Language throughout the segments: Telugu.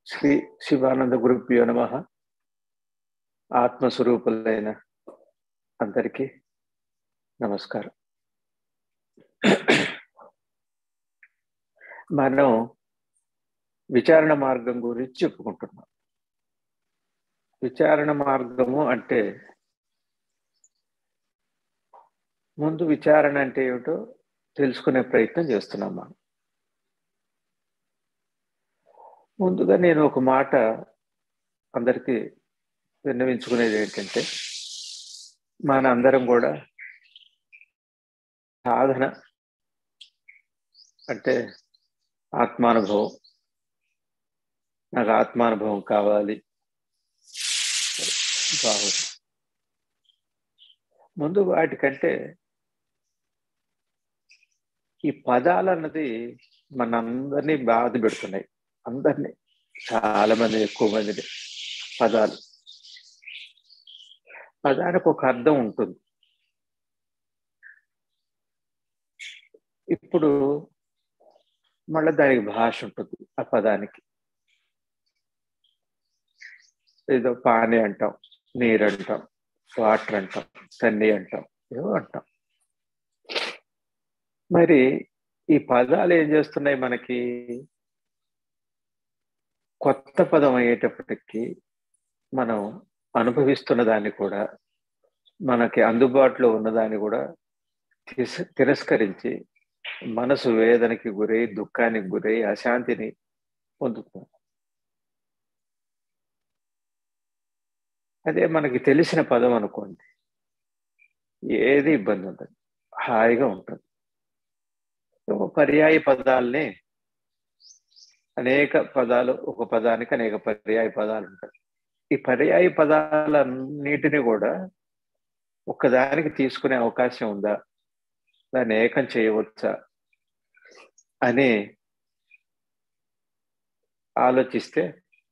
శ్రీ శివానంద గురుభ్యో నమ ఆత్మస్వరూపులైన అందరికీ నమస్కారం మనం విచారణ మార్గం గురించి చెప్పుకుంటున్నాం విచారణ మార్గము అంటే ముందు విచారణ అంటే ఏమిటో తెలుసుకునే ప్రయత్నం చేస్తున్నాం మనం ముందుగా నేను ఒక మాట అందరికీ విన్నవించుకునేది ఏంటంటే మన అందరం కూడా సాధన అంటే ఆత్మానుభవం నాకు ఆత్మానుభవం కావాలి బాగుంది ముందు వాటికంటే ఈ పదాలు అన్నది మనందరినీ బాధ పెడుతున్నాయి అందరినీ చాలా మంది ఎక్కువ మంది పదాలు పదానికి ఒక అర్థం ఉంటుంది ఇప్పుడు మళ్ళీ దానికి భాష ఉంటుంది ఆ పదానికి ఏదో పానీ అంటాం నీరు అంటాం వాటర్ అంటాం తన్ని అంటాం ఏవో అంటాం మరి ఈ పదాలు ఏం చేస్తున్నాయి మనకి కొత్త పదం అయ్యేటప్పటికి మనం అనుభవిస్తున్న దాన్ని కూడా మనకి అందుబాటులో ఉన్నదాన్ని కూడా తిరస్కరించి మనసు వేదనకి గురై దుఃఖానికి గురై అశాంతిని పొందుతున్నాం అదే మనకి తెలిసిన పదం అనుకోండి ఏది ఇబ్బంది ఉండదు హాయిగా ఉంటుంది పర్యాయ పదాలని అనేక పదాలు ఒక పదానికి అనేక పర్యాయ పదాలు ఉంటాయి ఈ పర్యాయ పదాలన్నిటిని కూడా ఒక్కదానికి తీసుకునే అవకాశం ఉందా దాన్ని ఏకం చేయవచ్చా అని ఆలోచిస్తే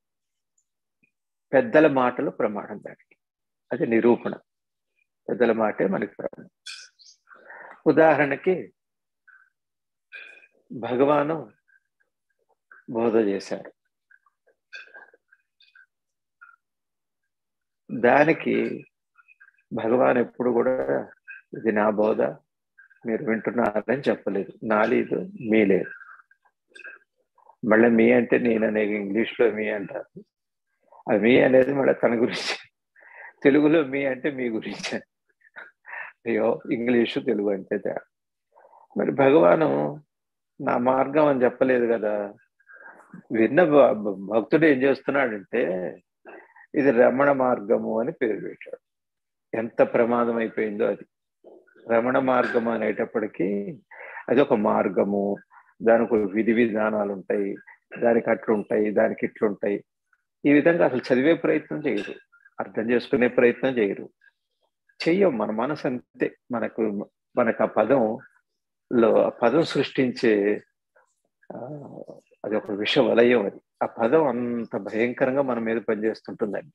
పెద్దల మాటలు ప్రమాణం దానికి అది నిరూపణ పెద్దల మాటే మనకి ప్రమాణం ఉదాహరణకి భగవాను బోధ చేశారు దానికి భగవాన్ ఎప్పుడు కూడా ఇది నా బోధ మీరు వింటున్నారని చెప్పలేదు నాలేదు మీ లేదు మళ్ళీ మీ అంటే నేను అనే ఇంగ్లీష్లో మీ అంటారు ఆ మీ అనేది మళ్ళీ తన గురించి తెలుగులో మీ అంటే మీ గురించి అయ్యో ఇంగ్లీషు తెలుగు అంటే తేడా మరి భగవాను నా మార్గం అని చెప్పలేదు కదా విన్న భక్తుడు ఏం చేస్తున్నాడంటే ఇది రమణ మార్గము అని పేరు పెట్టాడు ఎంత ప్రమాదం అయిపోయిందో అది రమణ మార్గం అనేటప్పటికీ అది ఒక మార్గము దానికి ఒక విధి విధానాలు ఉంటాయి దానికి అట్లుంటాయి దానికి ఇట్లుంటాయి ఈ విధంగా అసలు చదివే ప్రయత్నం చేయరు అర్థం చేసుకునే ప్రయత్నం చేయరు చెయ్యం మన మనసు అంతే మనకు మనకు ఆ పదంలో ఆ పదం సృష్టించే అది ఒక విష వలయం అది ఆ పదం అంత భయంకరంగా మన మీద పనిచేస్తుంటుందండి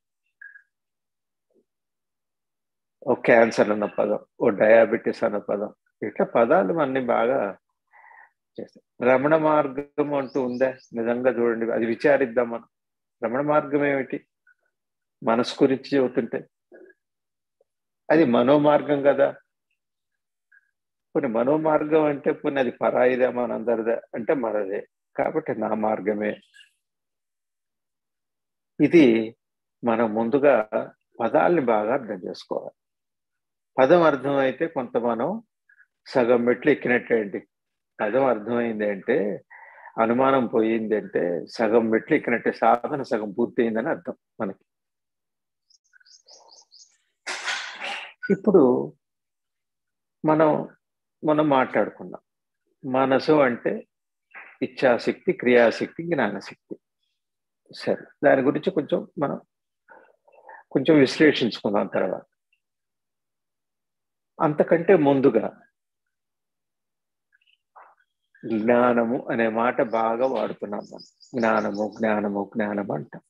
ఓ క్యాన్సర్ అన్న పదం ఓ డయాబెటీస్ అన్న పదం ఇట్లా పదాలు అన్ని బాగా చేస్తాయి రమణ మార్గం అంటూ ఉందా నిజంగా చూడండి అది విచారిద్దాం మనం రమణ మార్గం ఏమిటి మనసు గురించి చెబుతుంటే అది మనోమార్గం కదా కొన్ని మనోమార్గం అంటే కొన్ని అది పరాయిదా మనందరిదా అంటే మనదే కాబట్టి నా మార్గమే ఇది మనం ముందుగా పదాల్ని బాగా అర్థం చేసుకోవాలి పదం అర్థమైతే కొంత మనం సగం మెట్లు ఎక్కినట్టేంటి పదం అర్థమైంది అంటే అనుమానం పోయింది అంటే సగం మెట్లు ఎక్కినట్టే సాధన సగం పూర్తయిందని అర్థం మనకి ఇప్పుడు మనం మనం మాట్లాడుకున్నాం మనసు అంటే ఇచ్ఛాశక్తి క్రియాశక్తి జ్ఞానశక్తి సరే దాని గురించి కొంచెం మనం కొంచెం విశ్లేషించుకుందాం తర్వాత అంతకంటే ముందుగా జ్ఞానము అనే మాట బాగా వాడుతున్నాం మనం జ్ఞానము జ్ఞానము జ్ఞానము అంటాం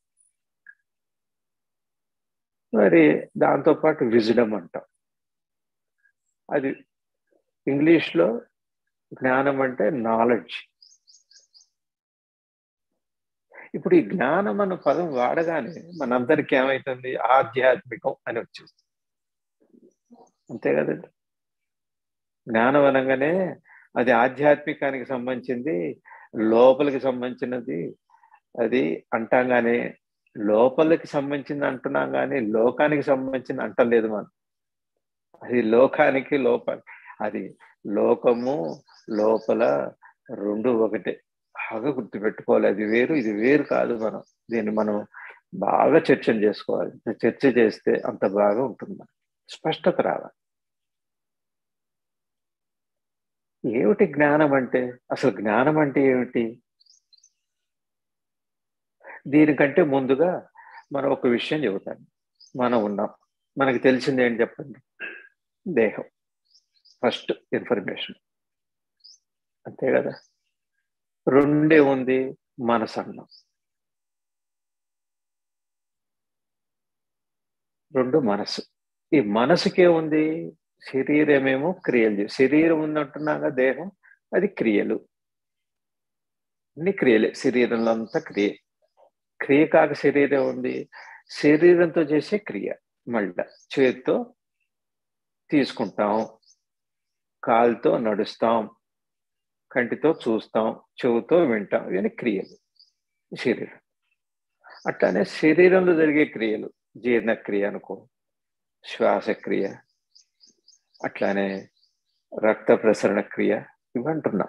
మరి దాంతోపాటు విజడం అంటాం అది ఇంగ్లీష్లో జ్ఞానం అంటే నాలెడ్జ్ ఇప్పుడు ఈ జ్ఞానం అన్న పదం వాడగానే మనందరికి ఏమైతుంది ఆధ్యాత్మికం అని వచ్చేస్తుంది అంతే కదండి జ్ఞానం అనగానే అది ఆధ్యాత్మికానికి సంబంధించింది లోపలికి సంబంధించినది అది అంటాం కానీ లోపలికి సంబంధించింది అంటున్నాం కానీ లోకానికి సంబంధించింది అంటలేదు మనం అది లోకానికి లోపల అది లోకము లోపల రెండు ఒకటే బాగా గుర్తుపెట్టుకోవాలి అది వేరు ఇది వేరు కాదు మనం దీన్ని మనం బాగా చర్చలు చేసుకోవాలి చర్చ చేస్తే అంత బాగా ఉంటుంది మనం స్పష్టత రావాలి ఏమిటి జ్ఞానం అంటే అసలు జ్ఞానం అంటే ఏమిటి దీనికంటే ముందుగా మనం ఒక విషయం చెబుతాను మనం ఉన్నాం మనకి తెలిసింది ఏంటి చెప్పండి దేహం ఫస్ట్ ఇన్ఫర్మేషన్ అంతే కదా రెండే ఉంది మనసు అన్నం రెండు మనసు ఈ మనసుకే ఉంది శరీరమేమో క్రియలు శరీరం ఉన్నట్టున్నాగా దేహం అది క్రియలు అన్ని క్రియలే శరీరంలో అంతా క్రియ క్రియ కాక శరీరం ఉంది శరీరంతో చేసే క్రియ మళ్ళా చేతితో తీసుకుంటాం కాలుతో నడుస్తాం కంటితో చూస్తాం చెవుతో వింటాం ఇవన్నీ క్రియలు శరీరం అట్లానే శరీరంలో జరిగే క్రియలు జీర్ణక్రియ అనుకో శ్వాసక్రియ అట్లానే రక్త ప్రసరణ క్రియ ఇవంటున్నా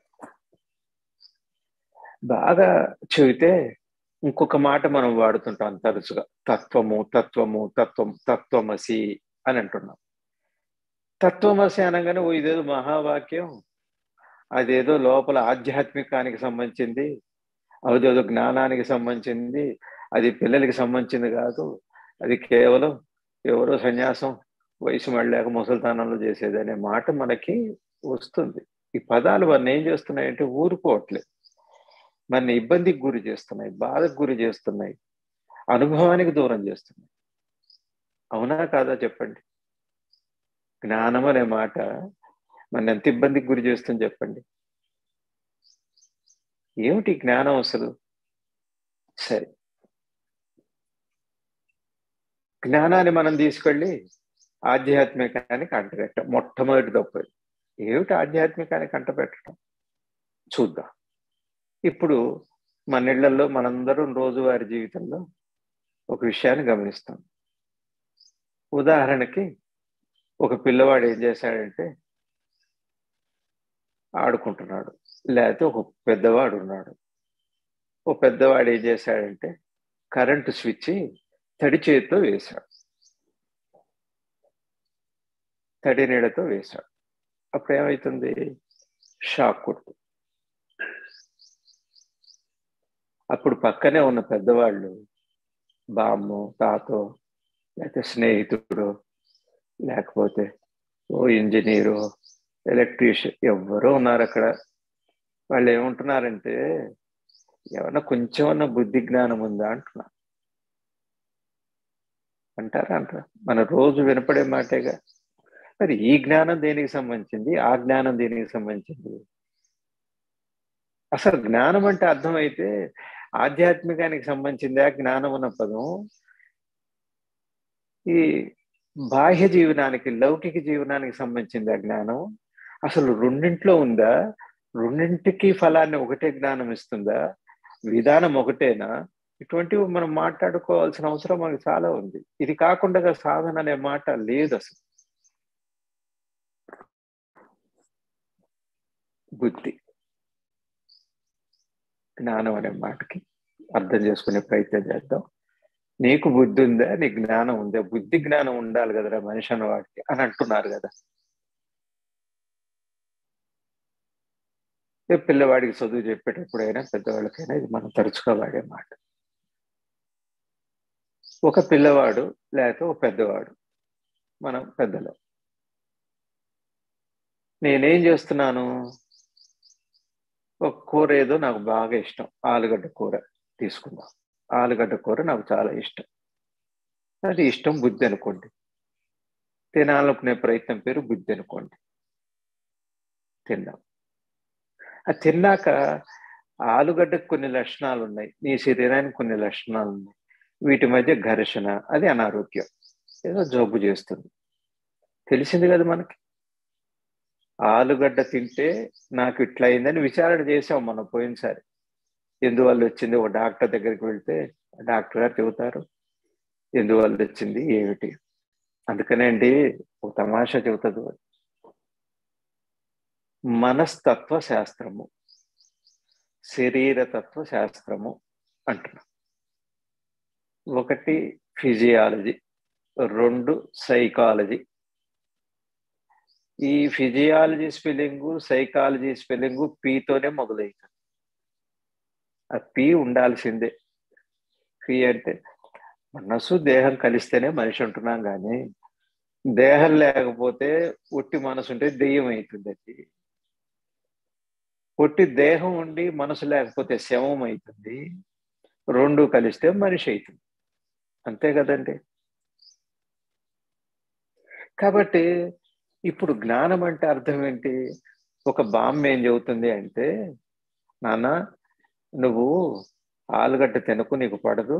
బాగా చెబితే ఇంకొక మాట మనం వాడుతుంటాం తరచుగా తత్వము తత్వము తత్వం తత్వమసి అని అంటున్నాం తత్వమసి అనగానే ఓ ఇదేదో మహావాక్యం అదేదో లోపల ఆధ్యాత్మికానికి సంబంధించింది అదేదో జ్ఞానానికి సంబంధించింది అది పిల్లలకి సంబంధించింది కాదు అది కేవలం ఎవరో సన్యాసం వయసు మళ్ళాక ముసలితనంలో చేసేది అనే మాట మనకి వస్తుంది ఈ పదాలు మన ఏం చేస్తున్నాయంటే ఊరుకోవట్లేదు మన ఇబ్బందికి గురి చేస్తున్నాయి బాధకు గురి చేస్తున్నాయి అనుభవానికి దూరం చేస్తున్నాయి అవునా కాదా చెప్పండి జ్ఞానం అనే మాట మన ఎంత ఇబ్బందికి గురి చేస్తుంది చెప్పండి ఏమిటి జ్ఞానం అసలు సరే జ్ఞానాన్ని మనం తీసుకెళ్ళి ఆధ్యాత్మికానికి అంటగట్టం మొట్టమొదటి తప్పు ఏమిటి ఆధ్యాత్మికానికి అంటపెట్టడం చూద్దాం ఇప్పుడు మన ఇళ్లలో మనందరం రోజువారి జీవితంలో ఒక విషయాన్ని గమనిస్తాం ఉదాహరణకి ఒక పిల్లవాడు ఏం చేశాడంటే ఆడుకుంటున్నాడు లేకపోతే ఒక పెద్దవాడు ఉన్నాడు ఓ పెద్దవాడు ఏం చేశాడంటే కరెంటు స్విచ్ తడి చేతితో వేశాడు తడి నీడతో వేశాడు అప్పుడు ఏమవుతుంది షాక్ కొట్టు అప్పుడు పక్కనే ఉన్న పెద్దవాళ్ళు బామ్ము తాతో లేకపోతే స్నేహితుడు లేకపోతే ఓ ఇంజనీరు ఎలక్ట్రీషియన్ ఎవరో ఉన్నారు అక్కడ వాళ్ళు ఏమంటున్నారంటే ఏమన్నా కొంచెమన్నా బుద్ధి జ్ఞానం ఉందా అంటున్నారు అంటారా అంటారా మన రోజు వినపడే మాటేగా మరి ఈ జ్ఞానం దేనికి సంబంధించింది ఆ జ్ఞానం దేనికి సంబంధించింది అసలు జ్ఞానం అంటే అర్థమైతే ఆధ్యాత్మికానికి సంబంధించింది ఆ జ్ఞానం ఉన్న పదం ఈ బాహ్య జీవనానికి లౌకిక జీవనానికి సంబంధించింది ఆ జ్ఞానం అసలు రెండింట్లో ఉందా రెండింటికి ఫలాన్ని ఒకటే జ్ఞానం ఇస్తుందా విధానం ఒకటేనా ఇటువంటివి మనం మాట్లాడుకోవాల్సిన అవసరం మనకి చాలా ఉంది ఇది కాకుండా సాధన అనే మాట లేదు అసలు బుద్ధి జ్ఞానం అనే మాటకి అర్థం చేసుకునే ప్రయత్నం చేద్దాం నీకు బుద్ధి ఉందా నీ జ్ఞానం ఉందా బుద్ధి జ్ఞానం ఉండాలి కదరా మనిషి అన్నవాడికి అని అంటున్నారు కదా పిల్లవాడికి చదువు చెప్పేటప్పుడైనా పెద్దవాళ్ళకైనా ఇది మనం తరచుగా వాడే మాట ఒక పిల్లవాడు లేకపోతే ఒక పెద్దవాడు మనం పెద్దలు నేనేం చేస్తున్నాను ఒక కూర ఏదో నాకు బాగా ఇష్టం ఆలుగడ్డ కూర తీసుకుందాం ఆలుగడ్డ కూర నాకు చాలా ఇష్టం అది ఇష్టం బుద్ధి అనుకోండి తినాలనుకునే ప్రయత్నం పేరు బుద్ధి అనుకోండి తిన్నాం అది తిన్నాక ఆలుగడ్డకు కొన్ని లక్షణాలు ఉన్నాయి నీ శరీరానికి కొన్ని లక్షణాలు ఉన్నాయి వీటి మధ్య ఘర్షణ అది అనారోగ్యం ఏదో జబ్బు చేస్తుంది తెలిసింది కదా మనకి ఆలుగడ్డ తింటే నాకు ఇట్లా అయిందని విచారణ చేసాం మనం పోయినసారి ఎందువల్ల వచ్చింది ఒక డాక్టర్ దగ్గరికి వెళ్తే డాక్టర్ గారు చెబుతారు ఎందువల్ల వచ్చింది ఏమిటి అందుకనే అండి ఒక తమాషా చెబుతుంది మనస్తత్వ శాస్త్రము శరీరతత్వ శాస్త్రము అంటున్నాం ఒకటి ఫిజియాలజీ రెండు సైకాలజీ ఈ ఫిజియాలజీ స్పెల్లింగ్ సైకాలజీ స్పెల్లింగ్ పీతోనే మొదలవుతుంది ఆ పీ ఉండాల్సిందే పీ అంటే మనసు దేహం కలిస్తేనే మనిషి ఉంటున్నాం కానీ దేహం లేకపోతే ఒట్టి మనసు ఉంటే దెయ్యం అవుతుంది అది ఒట్టి దేహం ఉండి మనసు లేకపోతే శవం అవుతుంది రెండు కలిస్తే మనిషి అవుతుంది అంతే కదండి కాబట్టి ఇప్పుడు జ్ఞానం అంటే అర్థం ఏంటి ఒక బామ్మ ఏం చెబుతుంది అంటే నాన్న నువ్వు ఆలుగడ్డ తినకు నీకు పడదు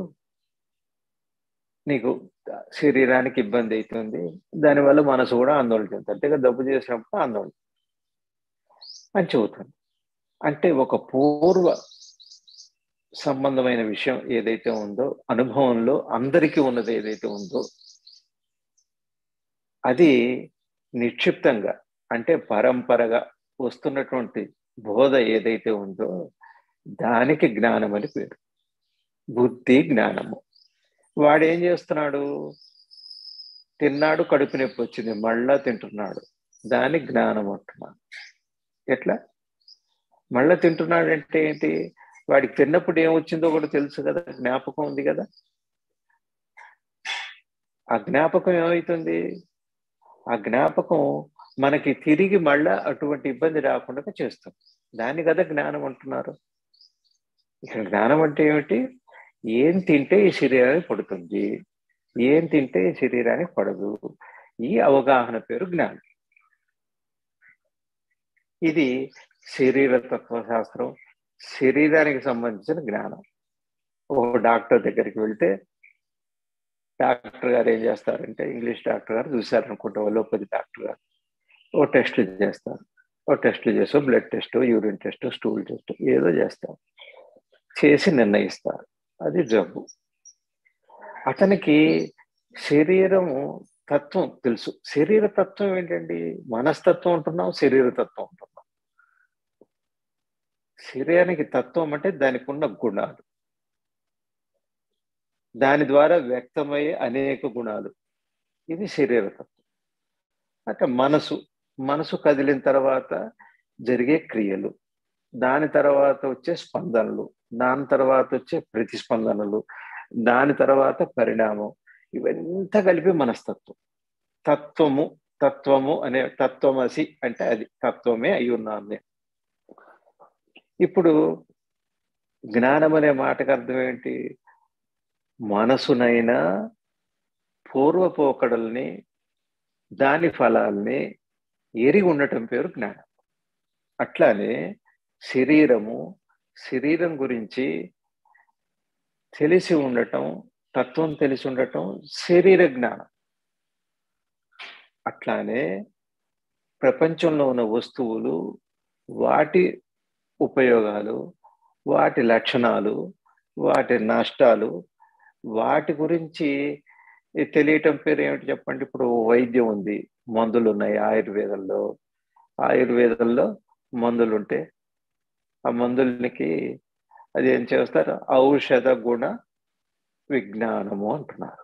నీకు శరీరానికి ఇబ్బంది అవుతుంది దానివల్ల మనసు కూడా ఆందోళన చెందుతుంది అంతేగా డబ్బు చేసినప్పుడు ఆందోళన అని చెబుతుంది అంటే ఒక పూర్వ సంబంధమైన విషయం ఏదైతే ఉందో అనుభవంలో అందరికీ ఉన్నది ఏదైతే ఉందో అది నిక్షిప్తంగా అంటే పరంపరగా వస్తున్నటువంటి బోధ ఏదైతే ఉందో దానికి జ్ఞానం అని పేరు బుద్ధి జ్ఞానము వాడు ఏం చేస్తున్నాడు తిన్నాడు కడుపు నొప్పి వచ్చింది మళ్ళా తింటున్నాడు దాని జ్ఞానం అంటున్నాడు ఎట్లా మళ్ళా తింటున్నాడు అంటే ఏంటి వాడికి తిన్నప్పుడు ఏమొచ్చిందో కూడా తెలుసు కదా జ్ఞాపకం ఉంది కదా ఆ జ్ఞాపకం ఏమవుతుంది ఆ జ్ఞాపకం మనకి తిరిగి మళ్ళా అటువంటి ఇబ్బంది రాకుండా చేస్తుంది దాన్ని కదా జ్ఞానం అంటున్నారు ఇక్కడ జ్ఞానం అంటే ఏమిటి ఏం తింటే ఈ శరీరానికి పడుతుంది ఏం తింటే ఈ శరీరానికి పడదు ఈ అవగాహన పేరు జ్ఞానం ఇది శరీర తత్వశాస్త్రం శరీరానికి సంబంధించిన జ్ఞానం ఓ డాక్టర్ దగ్గరికి వెళ్తే డాక్టర్ గారు ఏం చేస్తారంటే ఇంగ్లీష్ డాక్టర్ గారు చూశారనుకుంటా అలోపతి డాక్టర్ గారు ఓ టెస్టులు చేస్తారు ఓ టెస్టులు చేసి blood test urine test stool test ఏదో చేస్తారు చేసి నిర్ణయిస్తారు అది జబ్బు అతనికి శరీరము తత్వం తెలుసు శరీర తత్వం ఏంటండి మనస్తత్వం ఉంటున్నాం శరీర తత్వం ఉంటున్నాం శరీరానికి తత్వం అంటే దానికి ఉన్న గుణాలు దాని ద్వారా వ్యక్తమయ్యే అనేక గుణాలు ఇది శరీరతత్వం అంటే మనసు మనసు కదిలిన తర్వాత జరిగే క్రియలు దాని తర్వాత వచ్చే స్పందనలు దాని తర్వాత వచ్చే ప్రతిస్పందనలు దాని తర్వాత పరిణామం ఇవంతా కలిపి మనస్తత్వం తత్వము తత్వము అనే తత్వమసి అంటే అది తత్వమే అయి ఉన్నాను నేను ఇప్పుడు జ్ఞానం అనే మాటకు అర్థం ఏంటి మనసునైనా పూర్వపోకడల్ని దాని ఫలాల్ని ఎరిగి ఉండటం పేరు జ్ఞానం అట్లానే శరీరము శరీరం గురించి తెలిసి ఉండటం తత్వం తెలిసి ఉండటం శరీర జ్ఞానం అట్లానే ప్రపంచంలో ఉన్న వస్తువులు వాటి ఉపయోగాలు వాటి లక్షణాలు వాటి నష్టాలు వాటి గురించి తెలియటం పేరు ఏమిటి చెప్పండి ఇప్పుడు వైద్యం ఉంది మందులు ఉన్నాయి ఆయుర్వేదంలో ఆయుర్వేదంలో మందులు ఉంటే ఆ మందులకి అది ఏం చేస్తారు ఔషధ గుణ విజ్ఞానము అంటున్నారు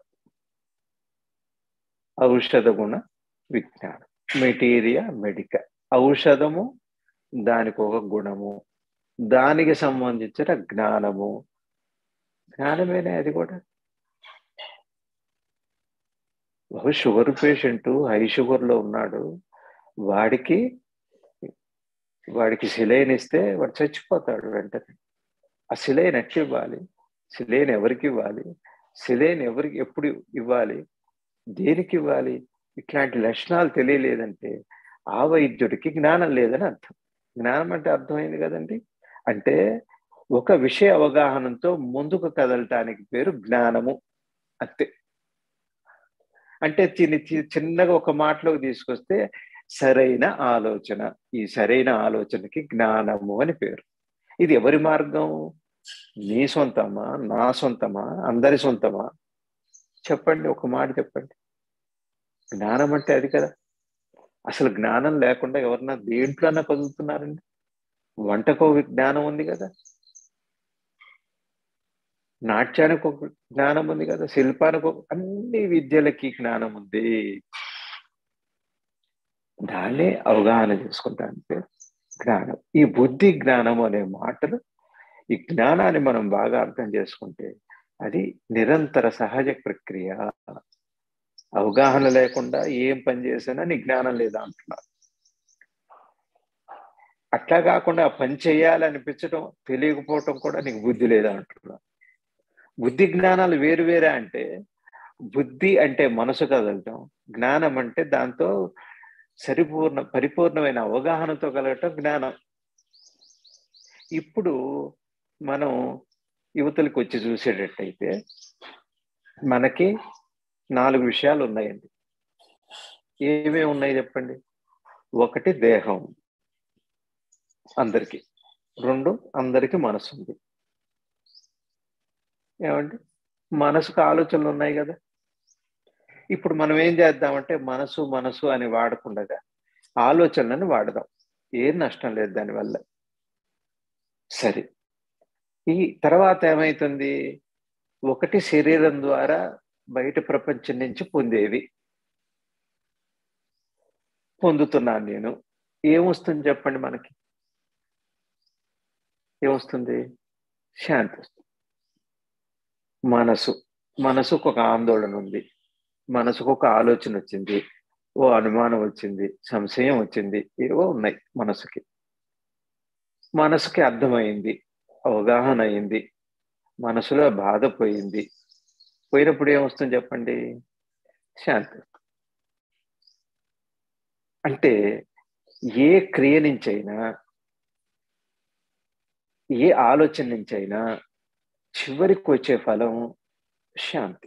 ఔషధ గుణ విజ్ఞానం మెటీరియా మెడిక ఔషధము దానికి ఒక గుణము దానికి సంబంధించిన జ్ఞానము జ్ఞానమేనే అది కూడా ఒక షుగర్ పేషెంట్ హై షుగర్లో ఉన్నాడు వాడికి వాడికి సిలైన్ ఇస్తే వాడు చచ్చిపోతాడు వెంటనే ఆ సిలైన్ ఎట్లా ఇవ్వాలి సిలైన్ ఎవరికి ఇవ్వాలి సిలైన్ ఎవరికి ఎప్పుడు ఇవ్వాలి దేనికి ఇవ్వాలి ఇట్లాంటి లక్షణాలు తెలియలేదంటే ఆ వైద్యుడికి జ్ఞానం లేదని అర్థం జ్ఞానం అంటే అర్థమైంది కదండి అంటే ఒక విషయ అవగాహనతో ముందుకు కదలటానికి పేరు జ్ఞానము అంతే అంటే చిన్న చిన్నగా ఒక మాటలోకి తీసుకొస్తే సరైన ఆలోచన ఈ సరైన ఆలోచనకి జ్ఞానము అని పేరు ఇది ఎవరి మార్గం నీ సొంతమా నా సొంతమా అందరి సొంతమా చెప్పండి ఒక మాట చెప్పండి జ్ఞానం అంటే అది కదా అసలు జ్ఞానం లేకుండా ఎవరన్నా దేంట్లోన్నా కదులుతున్నారండి వంటకు ఒక జ్ఞానం ఉంది కదా నాట్యానికి ఒక జ్ఞానం ఉంది కదా శిల్పానికి ఒక అన్ని విద్యలకి జ్ఞానం ఉంది దాన్నే అవగాహన చేసుకుంటానికి జ్ఞానం ఈ బుద్ధి జ్ఞానం అనే మాటలు ఈ జ్ఞానాన్ని మనం బాగా అర్థం చేసుకుంటే అది నిరంతర సహజ ప్రక్రియ అవగాహన లేకుండా ఏం పని చేసినా నీ జ్ఞానం లేదా అంటున్నారు అట్లా కాకుండా ఆ పని చేయాలనిపించడం తెలియకపోవటం కూడా నీకు బుద్ధి లేదా అంటున్నారు బుద్ధి జ్ఞానాలు వేరు వేరే అంటే బుద్ధి అంటే మనసు కదలటం జ్ఞానం అంటే దాంతో సరిపూర్ణ పరిపూర్ణమైన అవగాహనతో కలగటం జ్ఞానం ఇప్పుడు మనం యువతలకు వచ్చి చూసేటట్టయితే మనకి నాలుగు విషయాలు ఉన్నాయండి ఏమేమి ఉన్నాయి చెప్పండి ఒకటి దేహం అందరికి రెండు అందరికి మనసు ఉంది ఏమండి మనసుకు ఆలోచనలు ఉన్నాయి కదా ఇప్పుడు మనం ఏం చేద్దామంటే మనసు మనసు అని వాడకుండా ఆలోచనలను వాడదాం ఏం నష్టం లేదు దానివల్ల సరే ఈ తర్వాత ఏమవుతుంది ఒకటి శరీరం ద్వారా బయట ప్రపంచం నుంచి పొందేవి పొందుతున్నాను నేను ఏమొస్తుంది చెప్పండి మనకి ఏమొస్తుంది శాంతి వస్తుంది మనసు మనసుకు ఒక ఆందోళన ఉంది మనసుకు ఒక ఆలోచన వచ్చింది ఓ అనుమానం వచ్చింది సంశయం వచ్చింది ఏవో ఉన్నాయి మనసుకి మనసుకి అర్థమైంది అవగాహన అయింది మనసులో బాధ పోయింది పోయినప్పుడు ఏమొస్తుంది చెప్పండి శాంతి అంటే ఏ క్రియ నుంచైనా ఏ ఆలోచన నుంచైనా చివరికి వచ్చే ఫలం శాంతి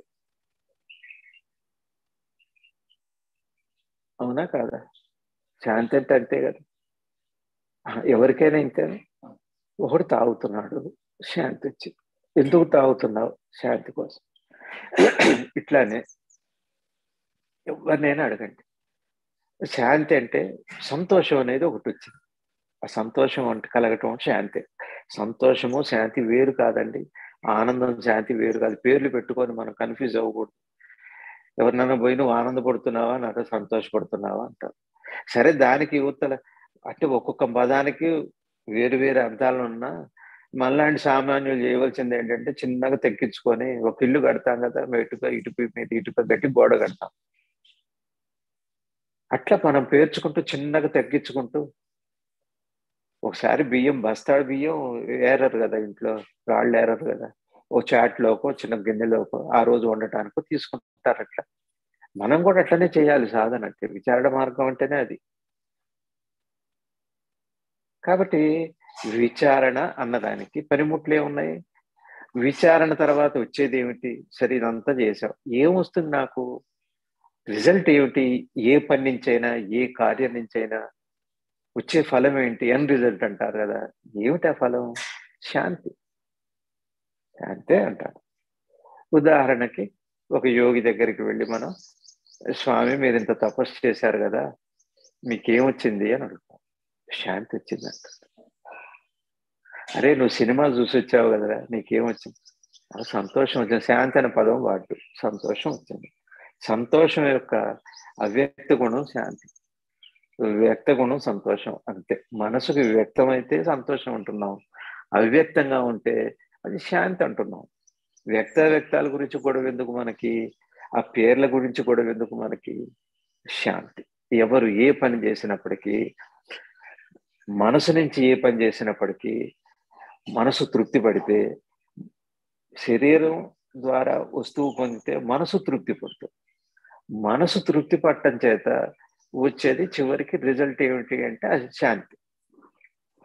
అవునా కాదా శాంతి అంటే అంతే కదా ఎవరికైనా ఇంతేనా ఒకడు తాగుతున్నాడు శాంతి వచ్చింది ఎందుకు తాగుతున్నావు శాంతి కోసం ఇట్లానే ఎవరినైనా అడగండి శాంతి అంటే సంతోషం అనేది ఒకటి వచ్చింది ఆ సంతోషం అంటే కలగటం శాంతి సంతోషము శాంతి వేరు కాదండి ఆనందం శాంతి వేరు కాదు పేర్లు పెట్టుకొని మనం కన్ఫ్యూజ్ అవ్వకూడదు ఎవరినైనా పోయి నువ్వు ఆనందపడుతున్నావా నాతో సంతోషపడుతున్నావా అంటారు సరే దానికి యువతల అంటే ఒక్కొక్క పదానికి వేరు వేరు అర్థాలు ఉన్నా మనలాంటి సామాన్యులు చేయవలసింది ఏంటంటే చిన్నగా తెక్కించుకొని ఒక ఇల్లు కడతాం కదా మెటుక ఇటుక మీద ఇటుక కట్టి గోడ కడతాం అట్లా మనం పేర్చుకుంటూ చిన్నగా తగ్గించుకుంటూ ఒకసారి బియ్యం బస్తాడు బియ్యం ఏరరు కదా ఇంట్లో రాళ్ళు ఏరరు కదా ఓ చాట్లోకో చిన్న గిన్నెలోకో ఆ రోజు వండటానికో తీసుకుంటారు అట్లా మనం కూడా అట్లనే చేయాలి సాధన అంటే విచారణ మార్గం అంటేనే అది కాబట్టి విచారణ అన్నదానికి పనిముట్లు ఏమున్నాయి విచారణ తర్వాత వచ్చేది ఏమిటి సరే ఇదంతా చేసాం ఏమొస్తుంది నాకు రిజల్ట్ ఏమిటి ఏ పని నుంచైనా ఏ కార్యం నుంచైనా వచ్చే ఫలం ఏంటి ఎన్ రిజల్ట్ అంటారు కదా ఏమిటి ఆ ఫలం శాంతి శాంతే అంటారు ఉదాహరణకి ఒక యోగి దగ్గరికి వెళ్ళి మనం స్వామి మీరు ఇంత తపస్సు చేశారు కదా మీకేమొచ్చింది అని అడుగుతాం శాంతి వచ్చింది అంట అరే నువ్వు సినిమా చూసి వచ్చావు కదరా నీకేమొచ్చింది సంతోషం వచ్చింది శాంతి అనే పదం వాడు సంతోషం వచ్చింది సంతోషం యొక్క అవ్యక్త గుణం శాంతి వ్యక్త గుణం సంతోషం అంతే మనసుకు వ్యక్తమైతే సంతోషం అంటున్నాం అవ్యక్తంగా ఉంటే అది శాంతి అంటున్నాం వ్యక్త వ్యక్తాల గురించి గొడవ ఎందుకు మనకి ఆ పేర్ల గురించి గొడవ ఎందుకు మనకి శాంతి ఎవరు ఏ పని చేసినప్పటికీ మనసు నుంచి ఏ పని చేసినప్పటికీ మనసు తృప్తి పడితే శరీరం ద్వారా వస్తువు పొందితే మనసు తృప్తి పడుతుంది మనసు తృప్తి పట్టడం చేత వచ్చేది చివరికి రిజల్ట్ ఏమిటి అంటే అది శాంతి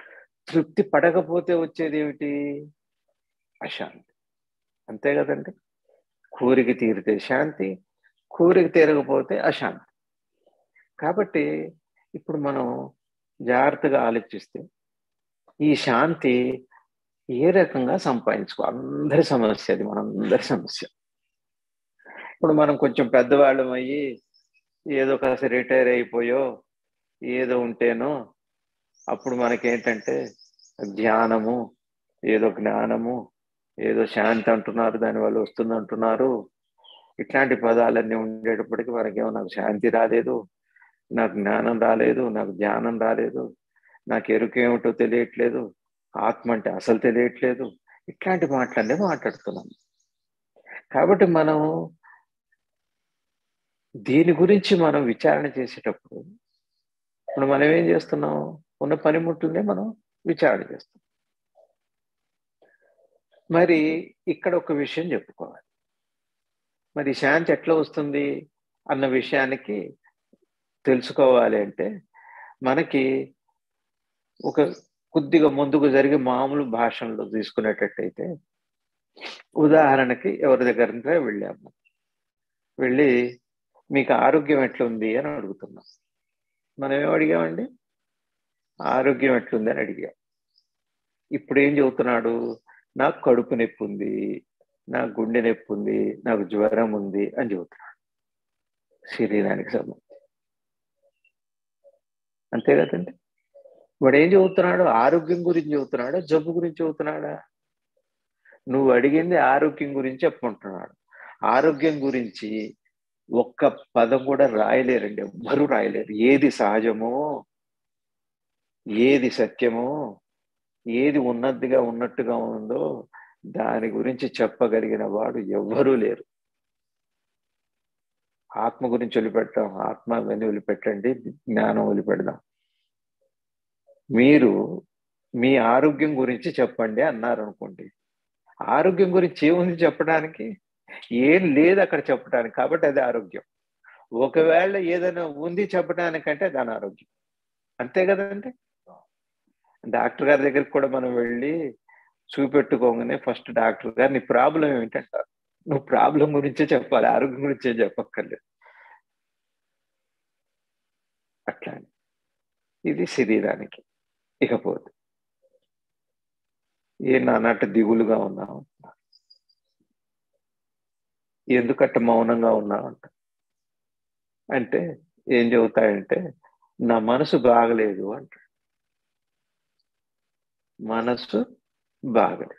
తృప్తి పడకపోతే వచ్చేది ఏమిటి అశాంతి అంతే కదండి కోరిక తీరితే శాంతి కోరిక తీరకపోతే అశాంతి కాబట్టి ఇప్పుడు మనం జాగ్రత్తగా ఆలోచిస్తే ఈ శాంతి ఏ రకంగా సంపాదించుకో అందరి సమస్య అది మనందరి సమస్య ఇప్పుడు మనం కొంచెం పెద్దవాళ్ళం అయ్యి ఏదో కాస్త రిటైర్ అయిపోయో ఏదో ఉంటేనో అప్పుడు మనకేంటంటే ధ్యానము ఏదో జ్ఞానము ఏదో శాంతి అంటున్నారు దానివల్ల వస్తుంది అంటున్నారు ఇట్లాంటి పదాలన్నీ ఉండేటప్పటికి మనకేమో నాకు శాంతి రాలేదు నాకు జ్ఞానం రాలేదు నాకు ధ్యానం రాలేదు నాకు ఎరుకేమిటో తెలియట్లేదు ఆత్మ అంటే అసలు తెలియట్లేదు ఇట్లాంటి మాటలన్నీ మాట్లాడుతున్నాం కాబట్టి మనం దీని గురించి మనం విచారణ చేసేటప్పుడు ఇప్పుడు మనం ఏం చేస్తున్నాం ఉన్న పనిముట్లనే మనం విచారణ చేస్తాం మరి ఇక్కడ ఒక విషయం చెప్పుకోవాలి మరి శాంతి ఎట్లా వస్తుంది అన్న విషయానికి తెలుసుకోవాలి అంటే మనకి ఒక కొద్దిగా ముందుకు జరిగే మామూలు భాషల్లో తీసుకునేటట్టయితే ఉదాహరణకి ఎవరి దగ్గర వెళ్ళాము వెళ్ళి మీకు ఆరోగ్యం ఎట్లుంది అని అడుగుతున్నాం మనం ఏం అడిగామండి ఆరోగ్యం ఎట్లుంది అని అడిగాం ఇప్పుడు ఏం చెబుతున్నాడు నాకు కడుపు నొప్పి ఉంది నాకు గుండె నొప్పి ఉంది నాకు జ్వరం ఉంది అని చెబుతున్నాడు శరీరానికి సంబంధించి అంతే కదండి వాడు ఏం చెబుతున్నాడు ఆరోగ్యం గురించి చెబుతున్నాడా జబ్బు గురించి చెబుతున్నాడా నువ్వు అడిగింది ఆరోగ్యం గురించి చెప్పుకుంటున్నాడు ఆరోగ్యం గురించి ఒక్క పదం కూడా రాయలేరండి ఎవ్వరూ రాయలేరు ఏది సహజమో ఏది సత్యమో ఏది ఉన్నదిగా ఉన్నట్టుగా ఉందో దాని గురించి చెప్పగలిగిన వాడు ఎవ్వరూ లేరు ఆత్మ గురించి వదిలిపెట్టాం ఆత్మ అవన్నీ వదిలిపెట్టండి జ్ఞానం వదిలిపెడదాం మీరు మీ ఆరోగ్యం గురించి చెప్పండి అన్నారు అనుకోండి ఆరోగ్యం గురించి ఏముంది చెప్పడానికి ఏం లేదు అక్కడ చెప్పడానికి కాబట్టి అది ఆరోగ్యం ఒకవేళ ఏదైనా ఉంది చెప్పడానికంటే అది అనారోగ్యం అంతే కదండి డాక్టర్ గారి దగ్గరికి కూడా మనం వెళ్ళి చూపెట్టుకోగానే ఫస్ట్ డాక్టర్ గారు నీ ప్రాబ్లం ఏమిటంటారు నువ్వు ప్రాబ్లం గురించే చెప్పాలి ఆరోగ్యం గురించే చెప్పక్కర్లేదు అట్లా ఇది శరీరానికి ఇకపోతే ఏ నాన్నట్టు దిగులుగా ఉన్నావు ఎందుకట్ట మౌనంగా ఉన్నావంట అంటే ఏం చెబుతాయంటే నా మనసు బాగలేదు అంట మనసు బాగలేదు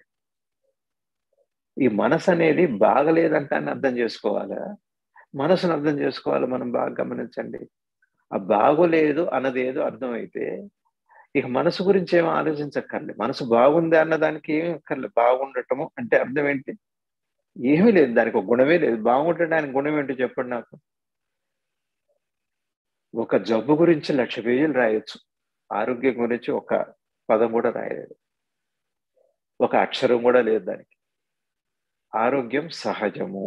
ఈ మనసు అనేది బాగలేదంట అని అర్థం చేసుకోవాలా మనసును అర్థం చేసుకోవాలి మనం బాగా గమనించండి ఆ బాగోలేదు అన్నది ఏదో అర్థమైతే ఇక మనసు గురించి ఏమో ఆలోచించక్కర్లే మనసు బాగుంది అన్నదానికి ఏమి అక్కర్లే బాగుండటము అంటే అర్థం ఏంటి ఏమీ లేదు దానికి ఒక గుణమే లేదు బాగుండటానికి గుణం ఏంటో చెప్పండి నాకు ఒక జబ్బు గురించి లక్ష పేజీలు రాయొచ్చు ఆరోగ్యం గురించి ఒక పదం కూడా రాయలేదు ఒక అక్షరం కూడా లేదు దానికి ఆరోగ్యం సహజము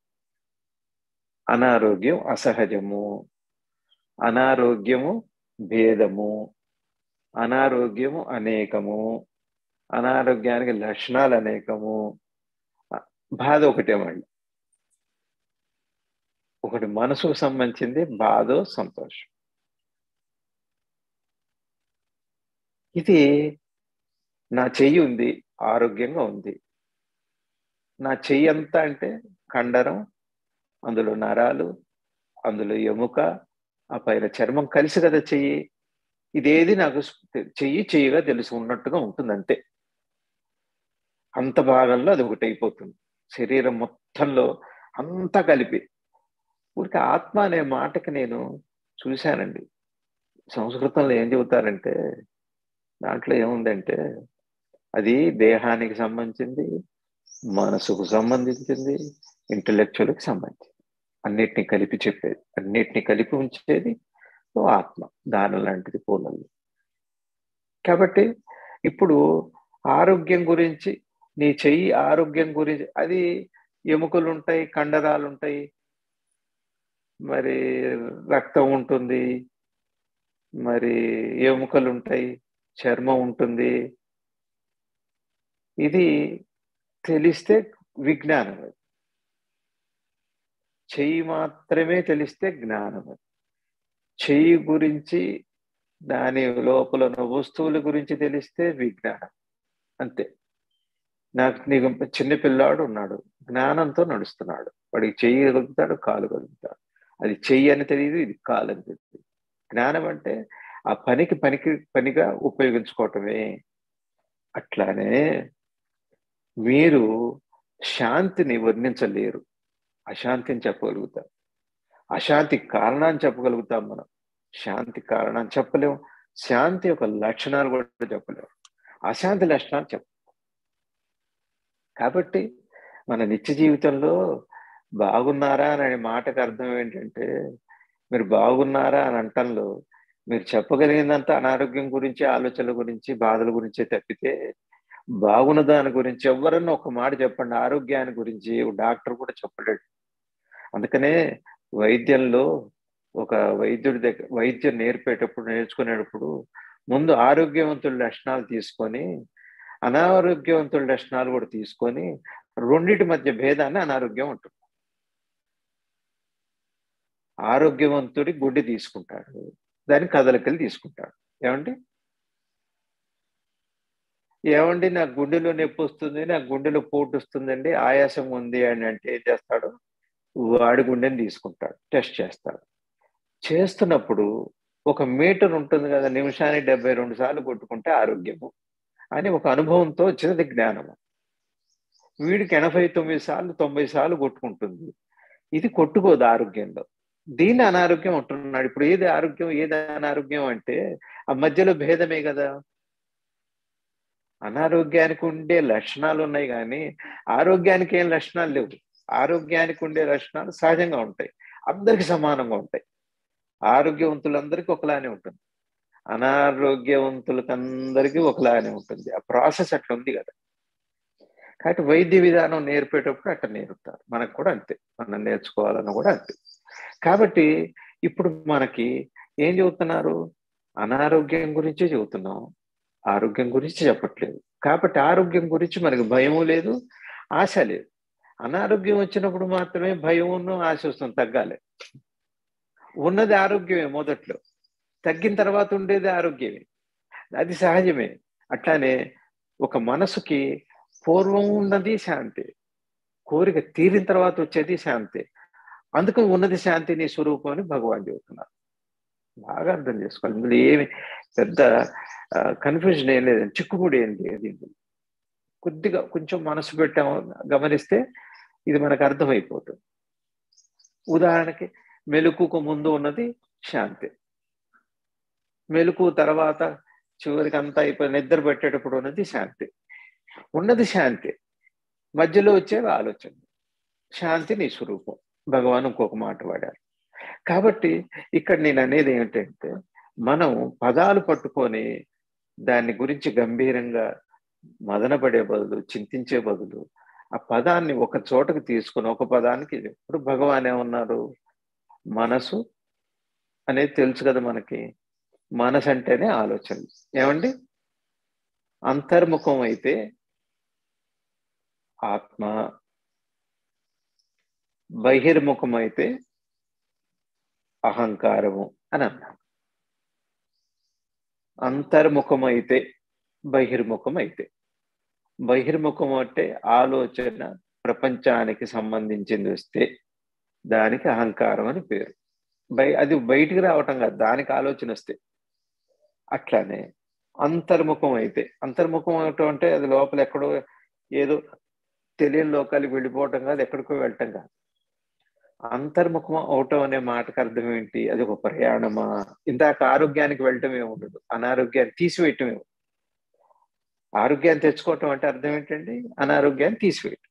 అనారోగ్యం అసహజము అనారోగ్యము భేదము అనారోగ్యము అనేకము అనారోగ్యానికి లక్షణాలు అనేకము బాధ ఒకటే మళ్ళీ ఒకటి మనసుకు సంబంధించింది బాధ సంతోషం ఇది నా చెయ్యి ఉంది ఆరోగ్యంగా ఉంది నా చెయ్యి అంతా అంటే కండరం అందులో నరాలు అందులో ఎముక ఆ పైన చర్మం కలిసి కదా చెయ్యి ఇదేది నాకు చెయ్యి చెయ్యిగా తెలుసు ఉన్నట్టుగా ఉంటుంది అంతే అంత భాగంలో అది ఒకటి అయిపోతుంది శరీరం మొత్తంలో అంతా కలిపి ఊరికి ఆత్మ అనే మాటకి నేను చూశానండి సంస్కృతంలో ఏం చెబుతారంటే దాంట్లో ఏముందంటే అది దేహానికి సంబంధించింది మనసుకు సంబంధించింది ఇంటలెక్చువల్కి సంబంధించింది అన్నిటిని కలిపి చెప్పేది అన్నిటిని కలిపి ఉంచేది ఓ ఆత్మ దాని లాంటిది పూలల్లో కాబట్టి ఇప్పుడు ఆరోగ్యం గురించి నీ చెయ్యి ఆరోగ్యం గురించి అది ఎముకలు ఉంటాయి కండరాలు ఉంటాయి మరి రక్తం ఉంటుంది మరి ఎముకలు ఉంటాయి చర్మం ఉంటుంది ఇది తెలిస్తే విజ్ఞానం అది చెయ్యి మాత్రమే తెలిస్తే జ్ఞానం అది చెయ్యి గురించి దాని లోపల ఉన్న వస్తువుల గురించి తెలిస్తే విజ్ఞానం అంతే నాకు నీకు చిన్న పిల్లాడు ఉన్నాడు జ్ఞానంతో నడుస్తున్నాడు వాడికి చెయ్యి కలుగుతాడు కాలు కలుగుతాడు అది చెయ్యి అని తెలియదు ఇది కాలు అని తెలియదు జ్ఞానం అంటే ఆ పనికి పనికి పనిగా ఉపయోగించుకోవటమే అట్లానే మీరు శాంతిని వర్ణించలేరు అశాంతిని చెప్పగలుగుతాం అశాంతి కారణాన్ని చెప్పగలుగుతాం మనం శాంతి కారణాన్ని చెప్పలేము శాంతి యొక్క లక్షణాలు కూడా చెప్పలేము అశాంతి లక్షణాలు చెప్ప కాబట్టి మన నిత్య జీవితంలో బాగున్నారా అనే మాటకు అర్థం ఏంటంటే మీరు బాగున్నారా అని అంటంలో మీరు చెప్పగలిగినంత అనారోగ్యం గురించి ఆలోచనల గురించి బాధల గురించే తప్పితే బాగున్న దాని గురించి ఎవరన్నా ఒక మాట చెప్పండి ఆరోగ్యాన్ని గురించి డాక్టర్ కూడా చెప్పలేడు అందుకనే వైద్యంలో ఒక వైద్యుడి దగ్గర వైద్యం నేర్పేటప్పుడు నేర్చుకునేటప్పుడు ముందు ఆరోగ్యవంతుల లక్షణాలు తీసుకొని అనారోగ్యవంతుల లక్షణాలు కూడా తీసుకొని రెండింటి మధ్య భేదాన్ని అనారోగ్యం ఉంటుంది ఆరోగ్యవంతుడి గుడ్డి తీసుకుంటాడు దాని కదలికలు తీసుకుంటాడు ఏమండి ఏమండి నాకు గుండెలో నొప్పి వస్తుంది నాకు గుండెలో పోటు వస్తుందండి ఆయాసం ఉంది అని అంటే ఏం చేస్తాడు వాడి గుండెని తీసుకుంటాడు టెస్ట్ చేస్తాడు చేస్తున్నప్పుడు ఒక మీటర్ ఉంటుంది కదా నిమిషానికి డెబ్బై రెండు సార్లు కొట్టుకుంటే ఆరోగ్యము అని ఒక అనుభవంతో వచ్చినది జ్ఞానము వీడికి ఎనభై తొమ్మిది సార్లు తొంభై సార్లు కొట్టుకుంటుంది ఇది కొట్టుకోదు ఆరోగ్యంలో దీన్ని అనారోగ్యం అంటున్నాడు ఇప్పుడు ఏది ఆరోగ్యం ఏది అనారోగ్యం అంటే ఆ మధ్యలో భేదమే కదా అనారోగ్యానికి ఉండే లక్షణాలు ఉన్నాయి కానీ ఆరోగ్యానికి ఏం లక్షణాలు లేవు ఆరోగ్యానికి ఉండే లక్షణాలు సహజంగా ఉంటాయి అందరికి సమానంగా ఉంటాయి ఆరోగ్యవంతులందరికీ ఒకలానే ఉంటుంది అనారోగ్యవంతులకి అందరికీ ఒకలానే ఉంటుంది ఆ ప్రాసెస్ అట్లా ఉంది కదా కాబట్టి వైద్య విధానం నేర్పేటప్పుడు అట్లా నేర్పుతారు మనకు కూడా అంతే మనం నేర్చుకోవాలని కూడా అంతే కాబట్టి ఇప్పుడు మనకి ఏం చెబుతున్నారు అనారోగ్యం గురించి చెబుతున్నాం ఆరోగ్యం గురించి చెప్పట్లేదు కాబట్టి ఆరోగ్యం గురించి మనకి భయము లేదు ఆశ లేదు అనారోగ్యం వచ్చినప్పుడు మాత్రమే భయమును ఆశ వస్తుంది తగ్గాలి ఉన్నది ఆరోగ్యమే మొదట్లో తగ్గిన తర్వాత ఉండేది ఆరోగ్యమే అది సహజమే అట్లానే ఒక మనసుకి పూర్వం ఉన్నది శాంతి కోరిక తీరిన తర్వాత వచ్చేది శాంతి అందుకు ఉన్నది శాంతి నీ స్వరూపం అని భగవాన్ చెబుతున్నారు బాగా అర్థం చేసుకోవాలి ఇందులో ఏమి పెద్ద కన్ఫ్యూజన్ ఏం లేదండి చిక్కుముడి ఏం లేదు ఇందులో కొద్దిగా కొంచెం మనసు పెట్టాము గమనిస్తే ఇది మనకు అర్థమైపోతుంది ఉదాహరణకి మెలుకుకు ముందు ఉన్నది శాంతి మెలుకు తర్వాత చివరికి అంతా అయిపోయి నిద్ర పెట్టేటప్పుడు ఉన్నది శాంతి ఉన్నది శాంతి మధ్యలో వచ్చేవి ఆలోచన శాంతి నీ స్వరూపం భగవాన్ ఇంకొక మాట వాడారు కాబట్టి ఇక్కడ నేను అనేది ఏమిటంటే మనం పదాలు పట్టుకొని దాని గురించి గంభీరంగా మదనపడే బదులు చింతించే బదులు ఆ పదాన్ని ఒక చోటకు తీసుకుని ఒక పదానికి ఇప్పుడు భగవాన్ ఏమన్నారు మనసు అనేది తెలుసు కదా మనకి మనసు అంటేనే ఆలోచన ఏమండి అంతర్ముఖం అయితే ఆత్మ బహిర్ముఖం అయితే అహంకారము అని అన్నాను అంతర్ముఖం అయితే బహిర్ముఖం అయితే బహిర్ముఖం అంటే ఆలోచన ప్రపంచానికి సంబంధించింది వస్తే దానికి అహంకారం అని పేరు బయ అది బయటికి రావటం కాదు దానికి ఆలోచన వస్తే అట్లానే అంతర్ముఖం అయితే అంతర్ముఖం అవటం అంటే అది లోపల ఎక్కడో ఏదో తెలియని లోకాలకు వెళ్ళిపోవటం కాదు ఎక్కడికో వెళ్ళటం కాదు అంతర్ముఖం అవటం అనే మాటకు అర్థం ఏంటి అది ఒక ప్రయాణమా ఇందాక ఆరోగ్యానికి వెళ్ళటమే ఉండదు అనారోగ్యాన్ని తీసివేయటమే ఆరోగ్యాన్ని తెచ్చుకోవటం అంటే అర్థం ఏంటండి అనారోగ్యాన్ని తీసివేయటం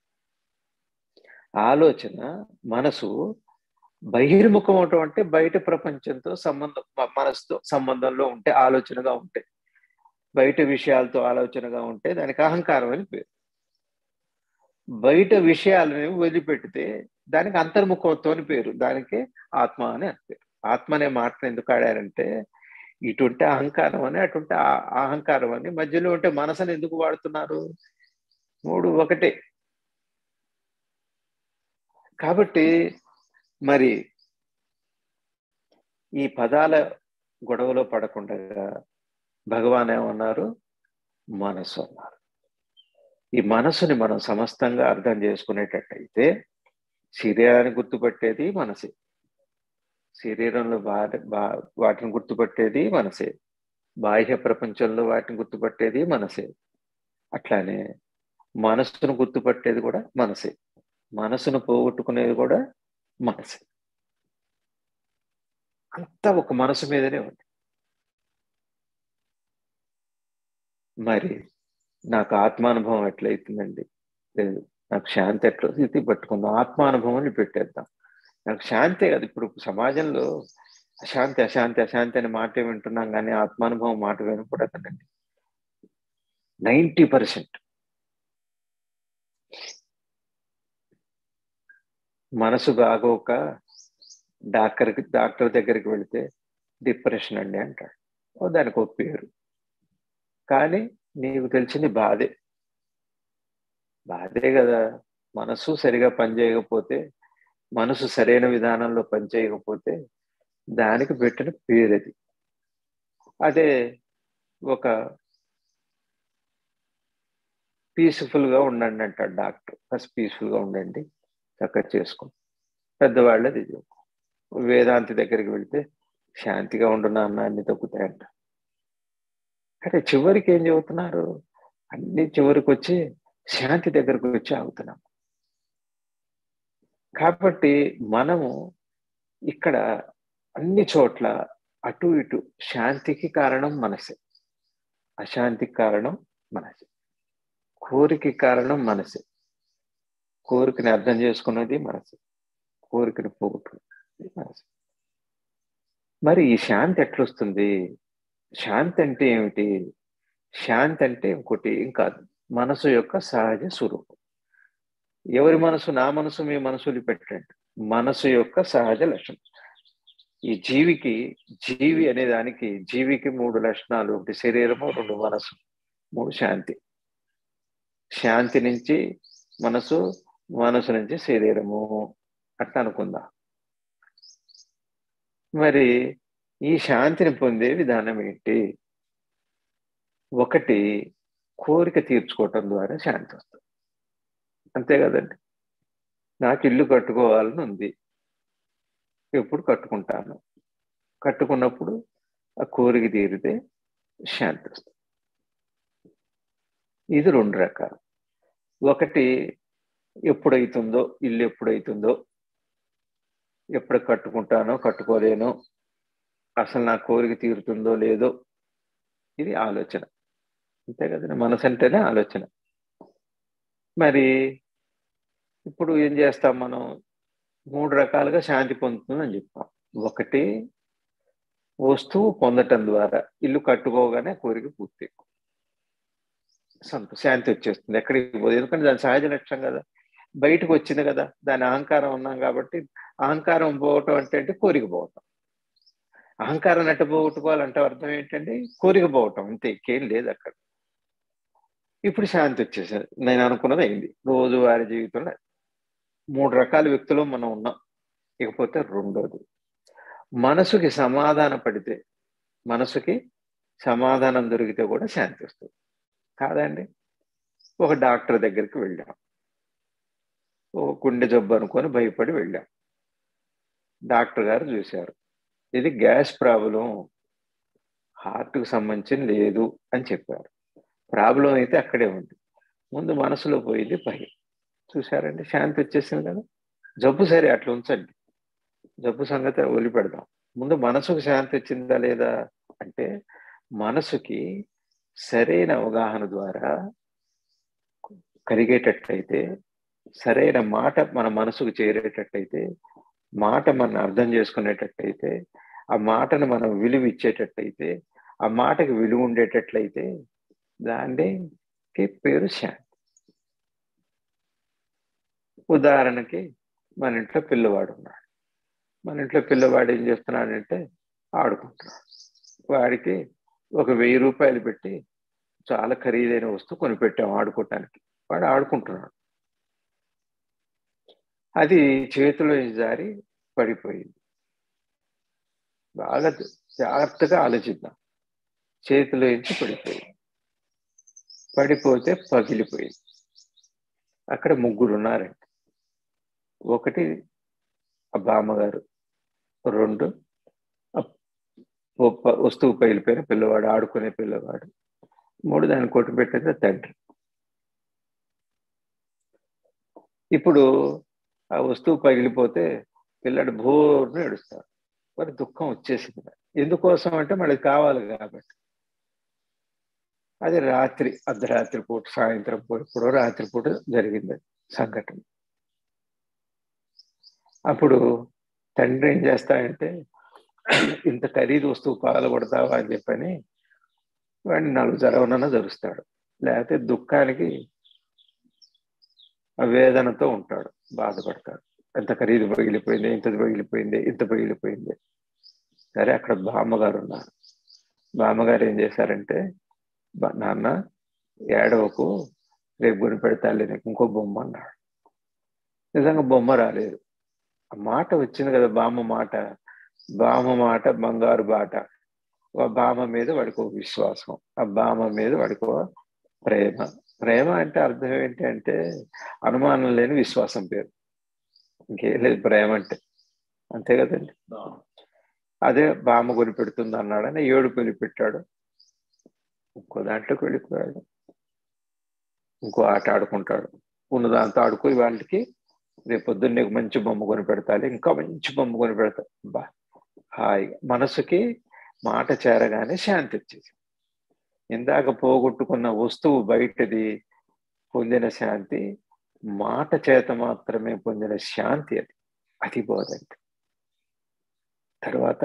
ఆలోచన మనసు బహిర్ముఖం అవటం అంటే బయట ప్రపంచంతో సంబంధం మనసుతో సంబంధంలో ఉంటే ఆలోచనగా ఉంటే బయట విషయాలతో ఆలోచనగా ఉంటే దానికి అహంకారం అని పేరు బయట విషయాలను వదిలిపెడితే దానికి అంతర్ముఖత్వం అని పేరు దానికి ఆత్మ అని అని పేరు ఆత్మ అనే మాటను ఎందుకు ఆడారంటే ఇటు ఉంటే అహంకారం అని అటు ఉంటే అహంకారం అని మధ్యలో ఉంటే మనసుని ఎందుకు వాడుతున్నారు మూడు ఒకటే కాబట్టి మరి ఈ పదాల గొడవలో పడకుండా భగవాన్ ఏమన్నారు మనసు అన్నారు ఈ మనసుని మనం సమస్తంగా అర్థం చేసుకునేటట్టయితే శరీరాన్ని గుర్తుపట్టేది మనసే శరీరంలో వాటిని గుర్తుపట్టేది మనసే బాహ్య ప్రపంచంలో వాటిని గుర్తుపట్టేది మనసే అట్లానే మనస్సును గుర్తుపట్టేది కూడా మనసే మనసును పోగొట్టుకునేది కూడా మనసే అంతా ఒక మనసు మీదనే ఉంది మరి నాకు ఆత్మానుభవం ఎట్లయితుందండి లేదు నాకు శాంతి ఎట్లా ఇది పట్టుకుందాం ఆత్మానుభవాన్ని పెట్టేద్దాం నాకు శాంతే కదా ఇప్పుడు సమాజంలో అశాంతి అశాంతి అశాంతి అనే మాట వింటున్నాం కానీ ఆత్మానుభవం మాట వినపడదండి నైంటీ పర్సెంట్ మనసు బాగోక డాక్టర్కి డాక్టర్ దగ్గరికి వెళితే డిప్రెషన్ అండి అంటాడు ఓ దానికి ఒక పేరు కానీ నీకు తెలిసింది బాధే బాధే కదా మనసు సరిగా పనిచేయకపోతే మనసు సరైన విధానంలో పనిచేయకపోతే దానికి పెట్టిన పేరది అదే ఒక పీస్ఫుల్గా ఉండండి అంటాడు డాక్టర్ ఫస్ట్ పీస్ఫుల్గా ఉండండి చక్కగా చేసుకోండి పెద్దవాళ్ళది వేదాంతి దగ్గరికి వెళ్తే శాంతిగా ఉండున్నా అన్న అన్ని తగ్గుతాయంట అంటే చివరికి ఏం చెబుతున్నారు అన్ని చివరికి వచ్చి శాంతి దగ్గరకు వచ్చి ఆగుతున్నాం కాబట్టి మనము ఇక్కడ అన్ని చోట్ల అటు ఇటు శాంతికి కారణం మనసే అశాంతికి కారణం మనసే కోరిక కారణం మనసే కోరికని అర్థం చేసుకున్నది మనసు కోరికని పోగొట్టుకున్నది మనసు మరి ఈ శాంతి ఎట్లొస్తుంది శాంతి అంటే ఏమిటి శాంతి అంటే ఇంకోటి ఏం కాదు మనసు యొక్క సహజ స్వరూపం ఎవరి మనసు నా మనసు మీ మనసులు పెట్టండి మనసు యొక్క సహజ లక్షణం ఈ జీవికి జీవి అనే దానికి జీవికి మూడు లక్షణాలు ఒకటి శరీరము రెండు మనసు మూడు శాంతి శాంతి నుంచి మనసు మనసు నుంచి శరీరము అట్లా అనుకుందాం మరి ఈ శాంతిని పొందే విధానం ఏంటి ఒకటి కోరిక తీర్చుకోవటం ద్వారా శాంతి వస్తుంది అంతే కదండి నాకు ఇల్లు కట్టుకోవాలని ఉంది ఎప్పుడు కట్టుకుంటాను కట్టుకున్నప్పుడు ఆ కోరిక తీరితే శాంతి వస్తుంది ఇది రెండు రకాలు ఒకటి ఎప్పుడైతుందో ఇల్లు ఎప్పుడైతుందో ఎప్పుడు కట్టుకుంటానో కట్టుకోలేనో అసలు నా కోరిక తీరుతుందో లేదో ఇది ఆలోచన అంతే కదండి మనసు అంటేనే ఆలోచన మరి ఇప్పుడు ఏం చేస్తాం మనం మూడు రకాలుగా శాంతి పొందుతుందని చెప్పాం ఒకటి వస్తువు పొందటం ద్వారా ఇల్లు కట్టుకోగానే కోరిక పూర్తి సంత శాంతి వచ్చేస్తుంది ఎక్కడికి పోదు ఎందుకంటే దాని సహజ లక్ష్యం కదా బయటకు వచ్చింది కదా దాని అహంకారం ఉన్నాం కాబట్టి అహంకారం పోవటం అంటే అంటే కోరిక పోవటం అహంకారం ఎట్ట పోగొట్టుకోవాలంటే అర్థం ఏంటంటే కోరిక పోవటం అంతే ఇంకేం లేదు అక్కడ ఇప్పుడు శాంతి వచ్చేసింది నేను అనుకున్నది అయింది రోజువారి జీవితంలో మూడు రకాల వ్యక్తులు మనం ఉన్నాం ఇకపోతే రెండోది మనసుకి సమాధాన పడితే మనసుకి సమాధానం దొరికితే కూడా శాంతి వస్తుంది కాదండి ఒక డాక్టర్ దగ్గరికి వెళ్ళాం ఓ గుండె జబ్బు అనుకొని భయపడి వెళ్ళాం డాక్టర్ గారు చూశారు ఇది గ్యాస్ ప్రాబ్లం హార్ట్కి సంబంధించిన లేదు అని చెప్పారు ప్రాబ్లం అయితే అక్కడే ఉంది ముందు మనసులో పోయింది భయం చూశారండి శాంతి వచ్చేసింది కదా జబ్బు సరే అట్లా ఉంచండి జబ్బు సంగతి వదిలిపెడదాం ముందు మనసుకు శాంతి వచ్చిందా లేదా అంటే మనసుకి సరైన అవగాహన ద్వారా కలిగేటట్లయితే సరైన మాట మన మనసుకు చేరేటట్టయితే మాట మనం అర్థం చేసుకునేటట్టయితే ఆ మాటను మనం విలువ ఇచ్చేటట్టయితే ఆ మాటకి విలువ ఉండేటట్లయితే దానికి పేరు శాంతి ఉదాహరణకి మన ఇంట్లో పిల్లవాడు ఉన్నాడు మన ఇంట్లో పిల్లవాడు ఏం చేస్తున్నాడంటే ఆడుకుంటున్నాడు వాడికి ఒక వెయ్యి రూపాయలు పెట్టి చాలా ఖరీదైన వస్తువు కొనిపెట్టాం ఆడుకోవటానికి వాడు ఆడుకుంటున్నాడు అది చేతిలో జారి పడిపోయింది బాగా జాగ్రత్తగా ఆలోచిద్దాం చేతిలో నుంచి పడిపోయింది పడిపోతే పగిలిపోయింది అక్కడ ముగ్గురు ఉన్నారండి ఒకటి ఆ బామ్మగారు రెండు వస్తువు పగిలిపోయిన పిల్లవాడు ఆడుకునే పిల్లవాడు మూడు దాన్ని కొట్టు పెట్టేది తండ్రి ఇప్పుడు ఆ వస్తువు పగిలిపోతే పిల్లడు భోర్ను ఏడుస్తాడు మరి దుఃఖం వచ్చేసింది ఎందుకోసం అంటే మళ్ళీ కావాలి కాబట్టి అది రాత్రి అర్ధరాత్రి పూట సాయంత్రం పూట ఇప్పుడు రాత్రి పూట జరిగింది సంఘటన అప్పుడు తండ్రి ఏం చేస్తాడంటే ఇంత ఖరీదు వస్తువు పగలగొడతావా అని చెప్పని వాడిని నాలుగు జరవనన్నా జరుస్తాడు లేకపోతే దుఃఖానికి వేదనతో ఉంటాడు బాధపడతాడు ఎంత ఖరీదు పగిలిపోయింది ఇంత పగిలిపోయింది ఇంత పగిలిపోయింది సరే అక్కడ బామ్మగారు ఉన్నారు బామ్మగారు ఏం చేశారంటే నాన్న ఏడవకు రేపు గురి పెడతాలే నీకు ఇంకో బొమ్మ అన్నాడు నిజంగా బొమ్మ రాలేదు ఆ మాట వచ్చింది కదా బామ్మ మాట బామ్మ మాట బంగారు బాట ఆ బామ్మ మీద వాడికి ఒక విశ్వాసం ఆ బామ్మ మీద వాడికి ప్రేమ ప్రేమ అంటే అర్థం ఏంటి అంటే అనుమానం లేని విశ్వాసం పేరు ఇంకేం లేదు ప్రేమ అంటే అంతే కదండి అదే బామ్మ కొని పెడుతుంది అన్నాడని ఏడు పెళ్లి పెట్టాడు ఇంకో దాంట్లోకి వెళ్ళిపోయాడు ఇంకో ఆట ఆడుకుంటాడు ఉన్న దాంతో ఆడుకుని వాళ్ళకి రేపు పొద్దున్న నీకు మంచి బొమ్మ కొని పెడతాలి ఇంకా మంచి బొమ్మ కొని పెడతా బా హాయిగా మనసుకి మాట చేరగానే శాంతి వచ్చేసి ఇందాక పోగొట్టుకున్న వస్తువు బయటది పొందిన శాంతి మాట చేత మాత్రమే పొందిన శాంతి అది అది బోధండి తర్వాత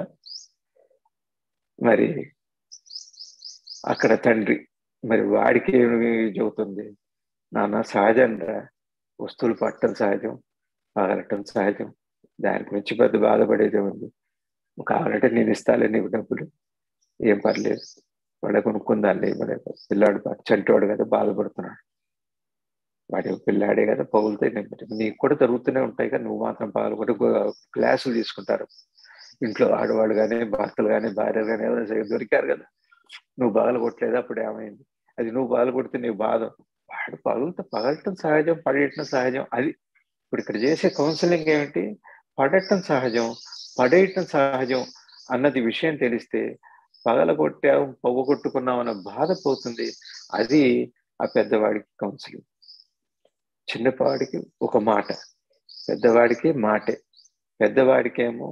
మరి అక్కడ తండ్రి మరి వాడికి ఏమి చెబుతుంది నాన్న సహజంగా వస్తువులు పట్టడం సహజం పగలటం సహజం దాని గురించి పెద్ద బాధపడేదే ఉంది కావాలంటే నేను ఇస్తాలే నీకు డబ్బులు ఏం పర్లేదు వాడే కొనుక్కుందాలే వాడే పిల్లాడు చంటోడు కదా బాధపడుతున్నాడు వాడి పిల్లాడే కదా పగులుతాయి నీకు కూడా జరుగుతూనే ఉంటాయి కదా నువ్వు మాత్రం పగలగొట్టి క్లాసులు తీసుకుంటారు ఇంట్లో ఆడవాళ్ళు కానీ భర్తలు కానీ భార్యలు కానీ ఎవరైనా దొరికారు కదా నువ్వు బాధలు కొట్టలేదు అప్పుడు ఏమైంది అది నువ్వు బాధలు కొడితే నీవు బాధ వాడు పగులుతా పగలటం సహజం పడేయటం సహజం అది ఇప్పుడు ఇక్కడ చేసే కౌన్సిలింగ్ ఏమిటి పడటం సహజం పడేయటం సహజం అన్నది విషయం తెలిస్తే పగలగొట్టాం పొగగొట్టుకున్నాం అన్న బాధ పోతుంది అది ఆ పెద్దవాడికి కౌన్సిలింగ్ చిన్నపాడికి ఒక మాట పెద్దవాడికి మాటే పెద్దవాడికేమో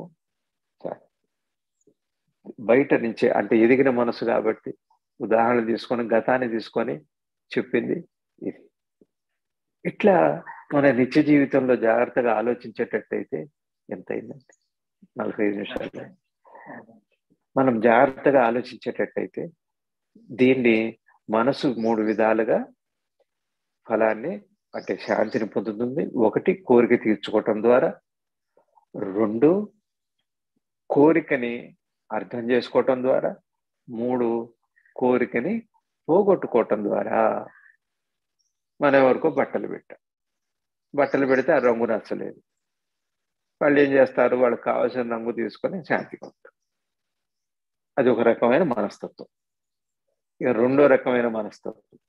బయట నుంచే అంటే ఎదిగిన మనసు కాబట్టి ఉదాహరణ తీసుకొని గతాన్ని తీసుకొని చెప్పింది ఇది ఇట్లా మన నిత్య జీవితంలో జాగ్రత్తగా ఆలోచించేటట్టయితే ఎంత అయిందండి నలభై ఐదు నిమిషాలు మనం జాగ్రత్తగా ఆలోచించేటట్టయితే దీన్ని మనసు మూడు విధాలుగా ఫలాన్ని అంటే శాంతిని పొందుతుంది ఒకటి కోరిక తీర్చుకోవటం ద్వారా రెండు కోరికని అర్థం చేసుకోవటం ద్వారా మూడు కోరికని పోగొట్టుకోవటం ద్వారా మన ఎవరికో బట్టలు పెట్టాం బట్టలు పెడితే ఆ రంగు నచ్చలేదు వాళ్ళు ఏం చేస్తారు వాళ్ళకి కావాల్సిన రంగు తీసుకొని శాంతిగా ఉంటారు అది ఒక రకమైన మనస్తత్వం ఇక రెండో రకమైన మనస్తత్వం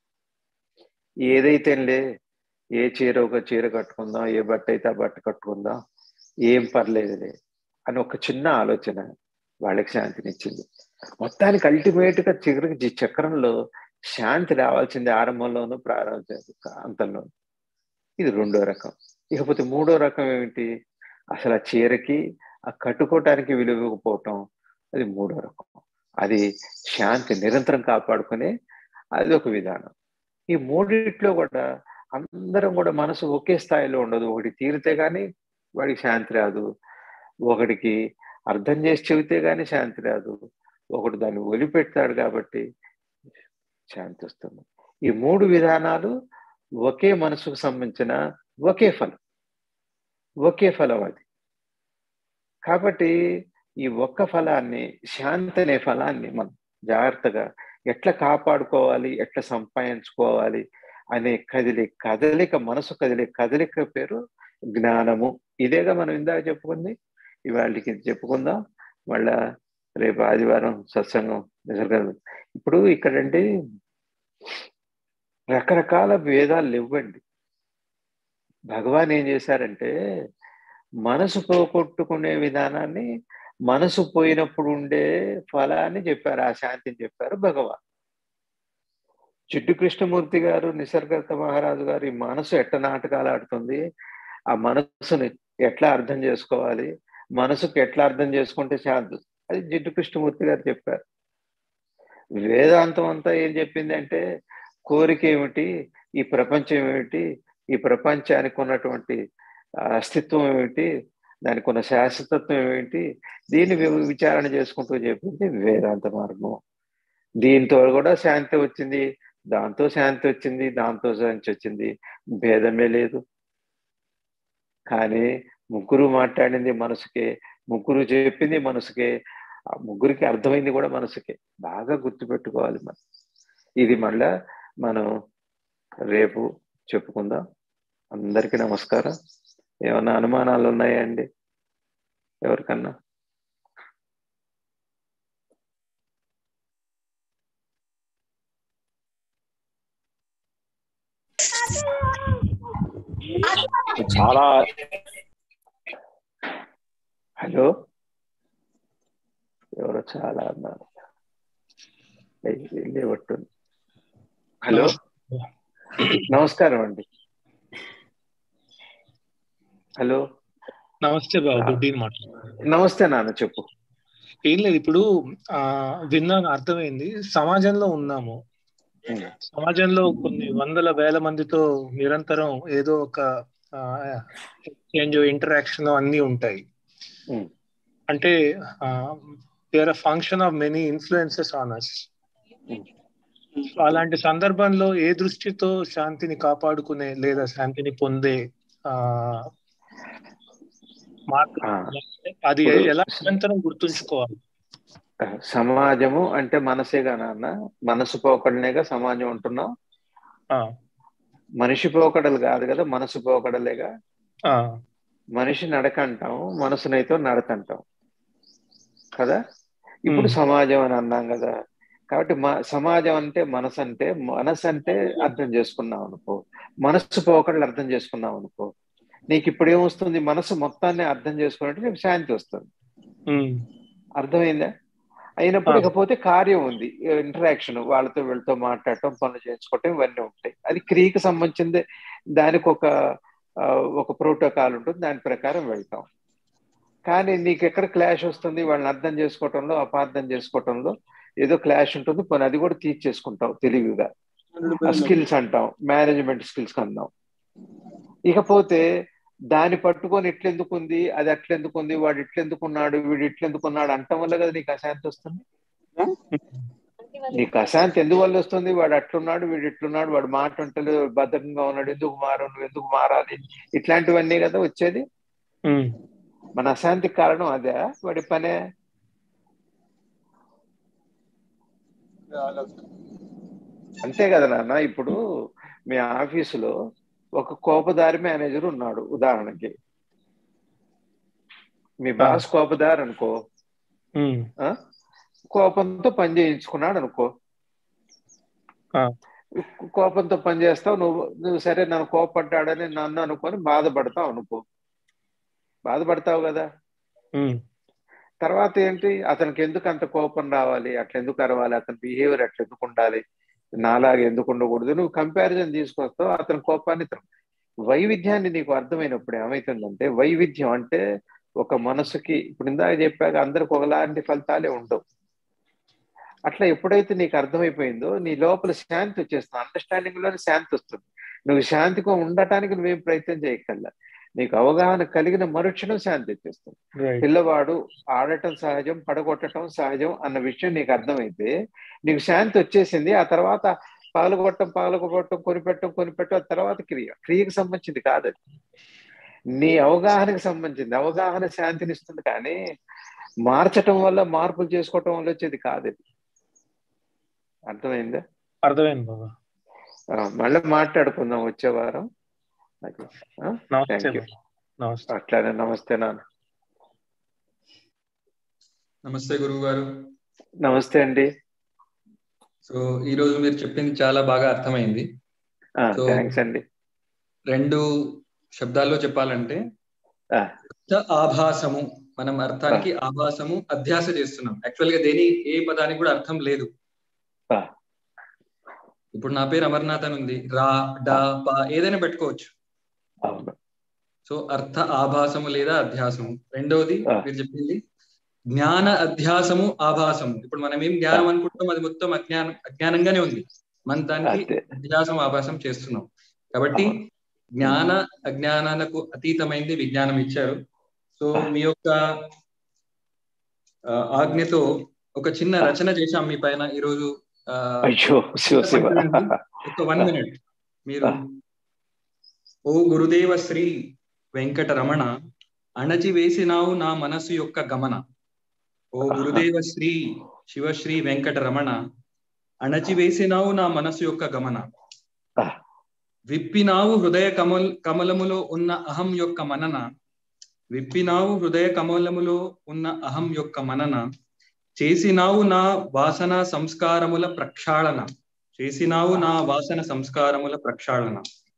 ఏదైతేలే ఏ చీర ఒక చీర కట్టుకుందాం ఏ బట్ట అయితే ఆ బట్ట కట్టుకుందాం ఏం పర్లేదులే అని ఒక చిన్న ఆలోచన వాళ్ళకి శాంతినిచ్చింది మొత్తానికి అల్టిమేట్ గా చివరికి చక్రంలో శాంతి రావాల్సింది ఆరంభంలోనూ ప్రారంభం అంతంలోనూ ఇది రెండో రకం ఇకపోతే మూడో రకం ఏమిటి అసలు ఆ చీరకి ఆ కట్టుకోవటానికి విలువకపోవటం అది మూడో రకం అది శాంతి నిరంతరం కాపాడుకునే అది ఒక విధానం ఈ మూడిట్లో కూడా అందరం కూడా మనసు ఒకే స్థాయిలో ఉండదు ఒకటి తీరితే కానీ వాడికి శాంతి రాదు ఒకడికి అర్థం చేసి చెబితే కానీ శాంతి రాదు ఒకడు దాన్ని వదిలిపెడతాడు కాబట్టి శాంతి వస్తుంది ఈ మూడు విధానాలు ఒకే మనసుకు సంబంధించిన ఒకే ఫలం ఒకే ఫలం అది కాబట్టి ఈ ఒక్క ఫలాన్ని శాంతి అనే ఫలాన్ని మనం జాగ్రత్తగా ఎట్లా కాపాడుకోవాలి ఎట్లా సంపాదించుకోవాలి అనే కదిలి కదలిక మనసు కదిలే కదలిక పేరు జ్ఞానము ఇదేగా మనం ఇందాక చెప్పుకుంది ఇవాళకి చెప్పుకుందాం మళ్ళా రేపు ఆదివారం సత్సంగం నిజంగా ఇప్పుడు ఇక్కడండి రకరకాల భేదాలు ఇవ్వండి భగవాన్ ఏం చేశారంటే మనసు పోగొట్టుకునే విధానాన్ని మనసు పోయినప్పుడు ఉండే ఫలాన్ని చెప్పారు ఆ శాంతిని చెప్పారు భగవాన్ చిట్టు కృష్ణమూర్తి గారు నిసర్గత మహారాజు గారు ఈ మనసు ఎట్ట నాటకాలు ఆడుతుంది ఆ మనసుని ఎట్లా అర్థం చేసుకోవాలి మనసుకు ఎట్లా అర్థం చేసుకుంటే శాంతి అది జిడ్డు కృష్ణమూర్తి గారు చెప్పారు వేదాంతం అంతా ఏం చెప్పింది అంటే కోరిక ఏమిటి ఈ ప్రపంచం ఏమిటి ఈ ప్రపంచానికి ఉన్నటువంటి అస్తిత్వం ఏమిటి దానికి ఉన్న శాశ్వతత్వం ఏమిటి దీన్ని విచారణ చేసుకుంటూ చెప్పింది వేదాంత మార్గం దీంతో కూడా శాంతి వచ్చింది దాంతో శాంతి వచ్చింది దాంతో శాంతి వచ్చింది భేదమే లేదు కానీ ముగ్గురు మాట్లాడింది మనసుకే ముగ్గురు చెప్పింది మనసుకే ఆ ముగ్గురికి అర్థమైంది కూడా మనసుకే బాగా గుర్తుపెట్టుకోవాలి మనం ఇది మళ్ళా మనం రేపు చెప్పుకుందాం అందరికీ నమస్కారం ఏమన్నా అనుమానాలు ఉన్నాయా అండి ఎవరికన్నా చాలా హలో ఎవరో చాలా అన్నారు వెళ్ళి పట్టుంది హలో నమస్కారం అండి హలో నమస్తే బాబు దుడ్డీని మాట్లాడు నమస్తే నాన్న చెప్పు ఏం లేదు ఇప్పుడు ఆ విన్నాను అర్థమైంది సమాజంలో ఉన్నాము సమాజంలో కొన్ని వందల వేల మందితో నిరంతరం ఏదో ఒక ఎక్స్చేంజ్ ఇంటరాక్షన్ అన్ని ఉంటాయి అంటే where function of many influences on us అలాంటి సందర్భంలో ఏ దృష్టితో శాంతిని కాపాడుకునే లేదా శాంతిని పొందే ఆ అది ఎలా నిరంతరం గుర్తుంచుకోవాలి సమాజము అంటే మనసేగా నాన్న మనసు పోకడనేగా సమాజం ఉంటున్నాం మనిషి పోకడలు కాదు కదా మనసు పోకడలేగా మనిషి నడక అంటాం మనసునైతే నడకంటాం కదా ఇప్పుడు సమాజం అని అన్నాం కదా కాబట్టి సమాజం అంటే మనసు అంటే మనసు అంటే అర్థం చేసుకున్నాం అనుకో మనస్సు పోకడలు అర్థం చేసుకున్నాం అనుకో నీకు ఇప్పుడు ఏమొస్తుంది మనసు మొత్తాన్ని అర్థం చేసుకున్నట్టు నీకు శాంతి వస్తుంది అర్థమైందా అయినప్పుడు ఇకపోతే కార్యం ఉంది ఇంటరాక్షన్ వాళ్ళతో వీళ్ళతో మాట్లాడటం పనులు చేయించుకోవటం ఇవన్నీ ఉంటాయి అది క్రియకి సంబంధించింది దానికి ఒక ఒక ప్రోటోకాల్ ఉంటుంది దాని ప్రకారం వెళ్తాం కానీ నీకు ఎక్కడ క్లాష్ వస్తుంది వాళ్ళని అర్థం చేసుకోవటంలో అపార్థం చేసుకోవటంలో ఏదో క్లాష్ ఉంటుంది పని అది కూడా తీర్చేసుకుంటాం తెలివిగా స్కిల్స్ అంటాం మేనేజ్మెంట్ స్కిల్స్ అందాం ఇకపోతే దాన్ని పట్టుకొని ఎట్లెందుకుంది అది అట్లెందుకుంది వాడు ఇట్లెందుకున్నాడు వీడు ఇట్లెందుకున్నాడు అంటం వల్ల కదా నీకు అశాంతి వస్తుంది నీకు అశాంతి ఎందువల్ల వస్తుంది వాడు అట్లున్నాడు వీడు ఇట్లున్నాడు వాడు మాట ఉంటలేదు భద్రంగా ఉన్నాడు ఎందుకు మారు నువ్వు ఎందుకు మారాలి ఇట్లాంటివన్నీ కదా వచ్చేది మన అశాంతికి కారణం అదే వాడి పనే అంతే కదా నాన్న ఇప్పుడు మీ ఆఫీసులో ఒక కోపదారి మేనేజర్ ఉన్నాడు ఉదాహరణకి మీ బాస్ కోపదారి అనుకో కోపంతో పని చేయించుకున్నాడు అనుకో కోపంతో పని చేస్తావు నువ్వు నువ్వు సరే నన్ను కోపడ్డాడని నన్ను అనుకొని బాధపడతావు అనుకో బాధపడతావు కదా తర్వాత ఏంటి అతనికి ఎందుకు అంత కోపం రావాలి అట్లా ఎందుకు అరవాలి అతని బిహేవియర్ అట్లా ఎందుకు ఉండాలి నాలాగా ఎందుకు ఉండకూడదు నువ్వు కంపారిజన్ తీసుకొస్తావు అతని కోపాన్ని వైవిధ్యాన్ని నీకు అర్థమైనప్పుడు ఏమైతుందంటే వైవిధ్యం అంటే ఒక మనసుకి ఇప్పుడు ఇందాక చెప్పాక అందరికి ఒకలాంటి ఫలితాలే ఉండవు అట్లా ఎప్పుడైతే నీకు అర్థమైపోయిందో నీ లోపల శాంతి వచ్చేస్తుంది అండర్స్టాండింగ్ లోనే శాంతి వస్తుంది నువ్వు శాంతిగా ఉండటానికి నువ్వేం ప్రయత్నం చేయగల నీకు అవగాహన కలిగిన మరుక్షణం శాంతి వచ్చేస్తుంది పిల్లవాడు ఆడటం సహజం పడగొట్టడం సహజం అన్న విషయం నీకు అర్థమైతే నీకు శాంతి వచ్చేసింది ఆ తర్వాత పగలగొట్టడం పగలగొట్టడం కొనిపెట్టడం కొనిపెట్టడం తర్వాత క్రియ క్రియకు సంబంధించింది కాదు నీ అవగాహనకు సంబంధించింది అవగాహన శాంతినిస్తుంది కానీ మార్చటం వల్ల మార్పులు చేసుకోవటం వల్ల వచ్చేది కాదు ఇది అర్థమైందా అర్థమైంది బాబా ఆ, మళ్ళీ మాట్లాడుకుందాం వచ్చే వారం అది, ఆ? నమస్తే Thank you. బాబా నమస్తే అట్లానే నమస్తే నాన్న నమస్తే గురువు గారు నమస్తే అండి సో ఈ రోజు మీరు చెప్పింది చాలా బాగా అర్థమైంది So- థ్యాంక్స్ అండి రెండు శబ్దాల్లో చెప్పాలంటే ఆ, అర్థ ఆభాసము మనం అర్థానికి ఆభాసము అధ్యాస చేస్తున్నాం యాక్చువల్ గా దేని ఏ పదానికి కూడా అర్థం లేదు ఆ, ఇప్పుడు నా పేరు అమర్నాథ్ అని ఉంది రా డా పా ఏదైనా పెట్టుకోవచ్చు అవును సో అర్థ ఆభాసము లేదా అధ్యాసము రెండవది ఆ. మీరు చెప్పింది జ్ఞాన అధ్యాసము ఆభాసము ఇప్పుడు మనం ఏం జ్ఞానం అనుకుంటాం అది మొత్తం అజ్ఞానం అజ్ఞానంగానే ఉంది మన దానికి అదే అధ్యాసం ఆభాసం చేస్తున్నాం కాబట్టి అవును. జ్ఞాన అజ్ఞానాలకు అతీతమైంది విజ్ఞానం ఇచ్చారు సో మీ యొక్క ఆ, ఆజ్ఞతో ఒక చిన్న రచన చేశాం మీ పైన ఈరోజు ఆ, అయ్యో శివ శివ ఒక వన్ మినిట్ మీరు ఓ గురుదేవ శ్రీ వెంకట రమణ అణచి వేసినావు నా మనసు యొక్క గమన ఓ గురుదేవ శ్రీ శివశ్రీ వెంకట రమణ అణచి వేసినావు నా మనసు యొక్క గమన ఆ. విప్పినావు హృదయ కమల్ కమలములో ఉన్న అహం యొక్క మనన విప్పినావు హృదయ కమలములో ఉన్న అహం యొక్క మనన చేసినావు నా వాసన సంస్కారముల ప్రక్షాళన చేసినావు నా వాసన సంస్కారముల ప్రక్షాళన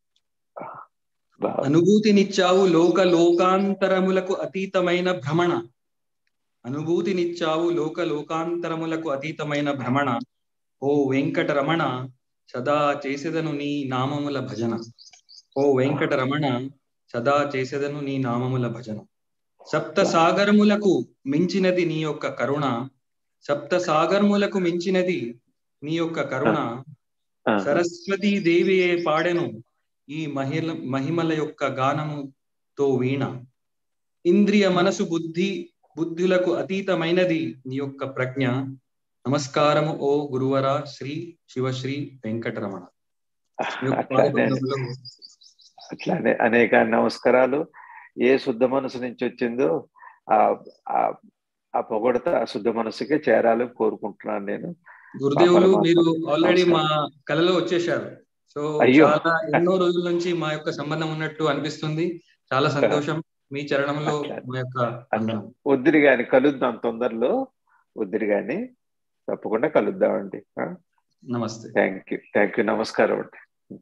అనుభూతినిచ్చావు లోక లోకాంతరములకు అతీతమైన భ్రమణ అనుభూతినిచ్చావు లోక లోకాంతరములకు అతీతమైన భ్రమణ ఓ వెంకటరమణ సదా చేసేదను నీ నామముల భజన ఓ వెంకటరమణ సదా చేసేదను నీ నామముల భజన సప్త సాగరములకు మించినది నీ యొక్క కరుణ సప్త సాగరములకు మించినది నీ యొక్క కరుణ ఆ, సరస్వతీ దేవియే పాడెను ఈ మహిళ మహిమల యొక్క గానముతో వీణ ఇంద్రియ మనసు బుద్ధి బుద్ధులకు అతీతమైనది నీ యొక్క ప్రజ్ఞ నమస్కారము ఓ గురువర శ్రీ శివశ్రీ వెంకటరమణ మీ యొక్క అట్లానే పాదపద్మములో అట్లానే అనేక నమస్కారాలు ఏ శుద్ధ మనసు నుంచి వచ్చిందో ఆ ఆ- ఆ పొగడత ఆ శుద్ధ మనసుకే చేరాలని కోరుకుంటున్నాను నేను గురుదేవులు పాపల మీరు మాత. ఆల్రెడీ మా నమస్కారం. కలలో వచ్చేసారు సో అయ్యో. చాలా ఎన్నో రోజుల నుంచి మా యొక్క సంబంధం ఉన్నట్టు అనిపిస్తుంది చాలా సంతోషం మీ చరణంలో అట్లా. మా యొక్క వందనం. వద్దురు గాని కలుద్దాం తొందరలో వద్దురు గాని తప్పకుండా కలుద్దామండి నమస్తే థ్యాంక్ యూ థ్యాంక్ యూ నమస్కారం అండి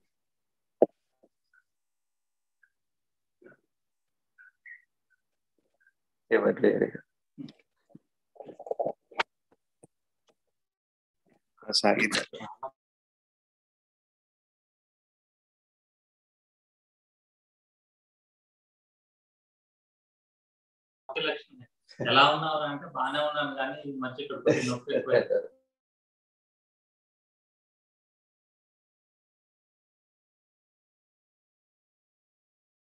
ఎవరు లేరు సాగిద్దాం లక్ష్మి ఎలా ఉన్నావు అంటే బాగానే ఉన్నాను కానీ ఈ మధ్య ఇక్కడ కొంచెం నొప్పి ఎక్కువైంది.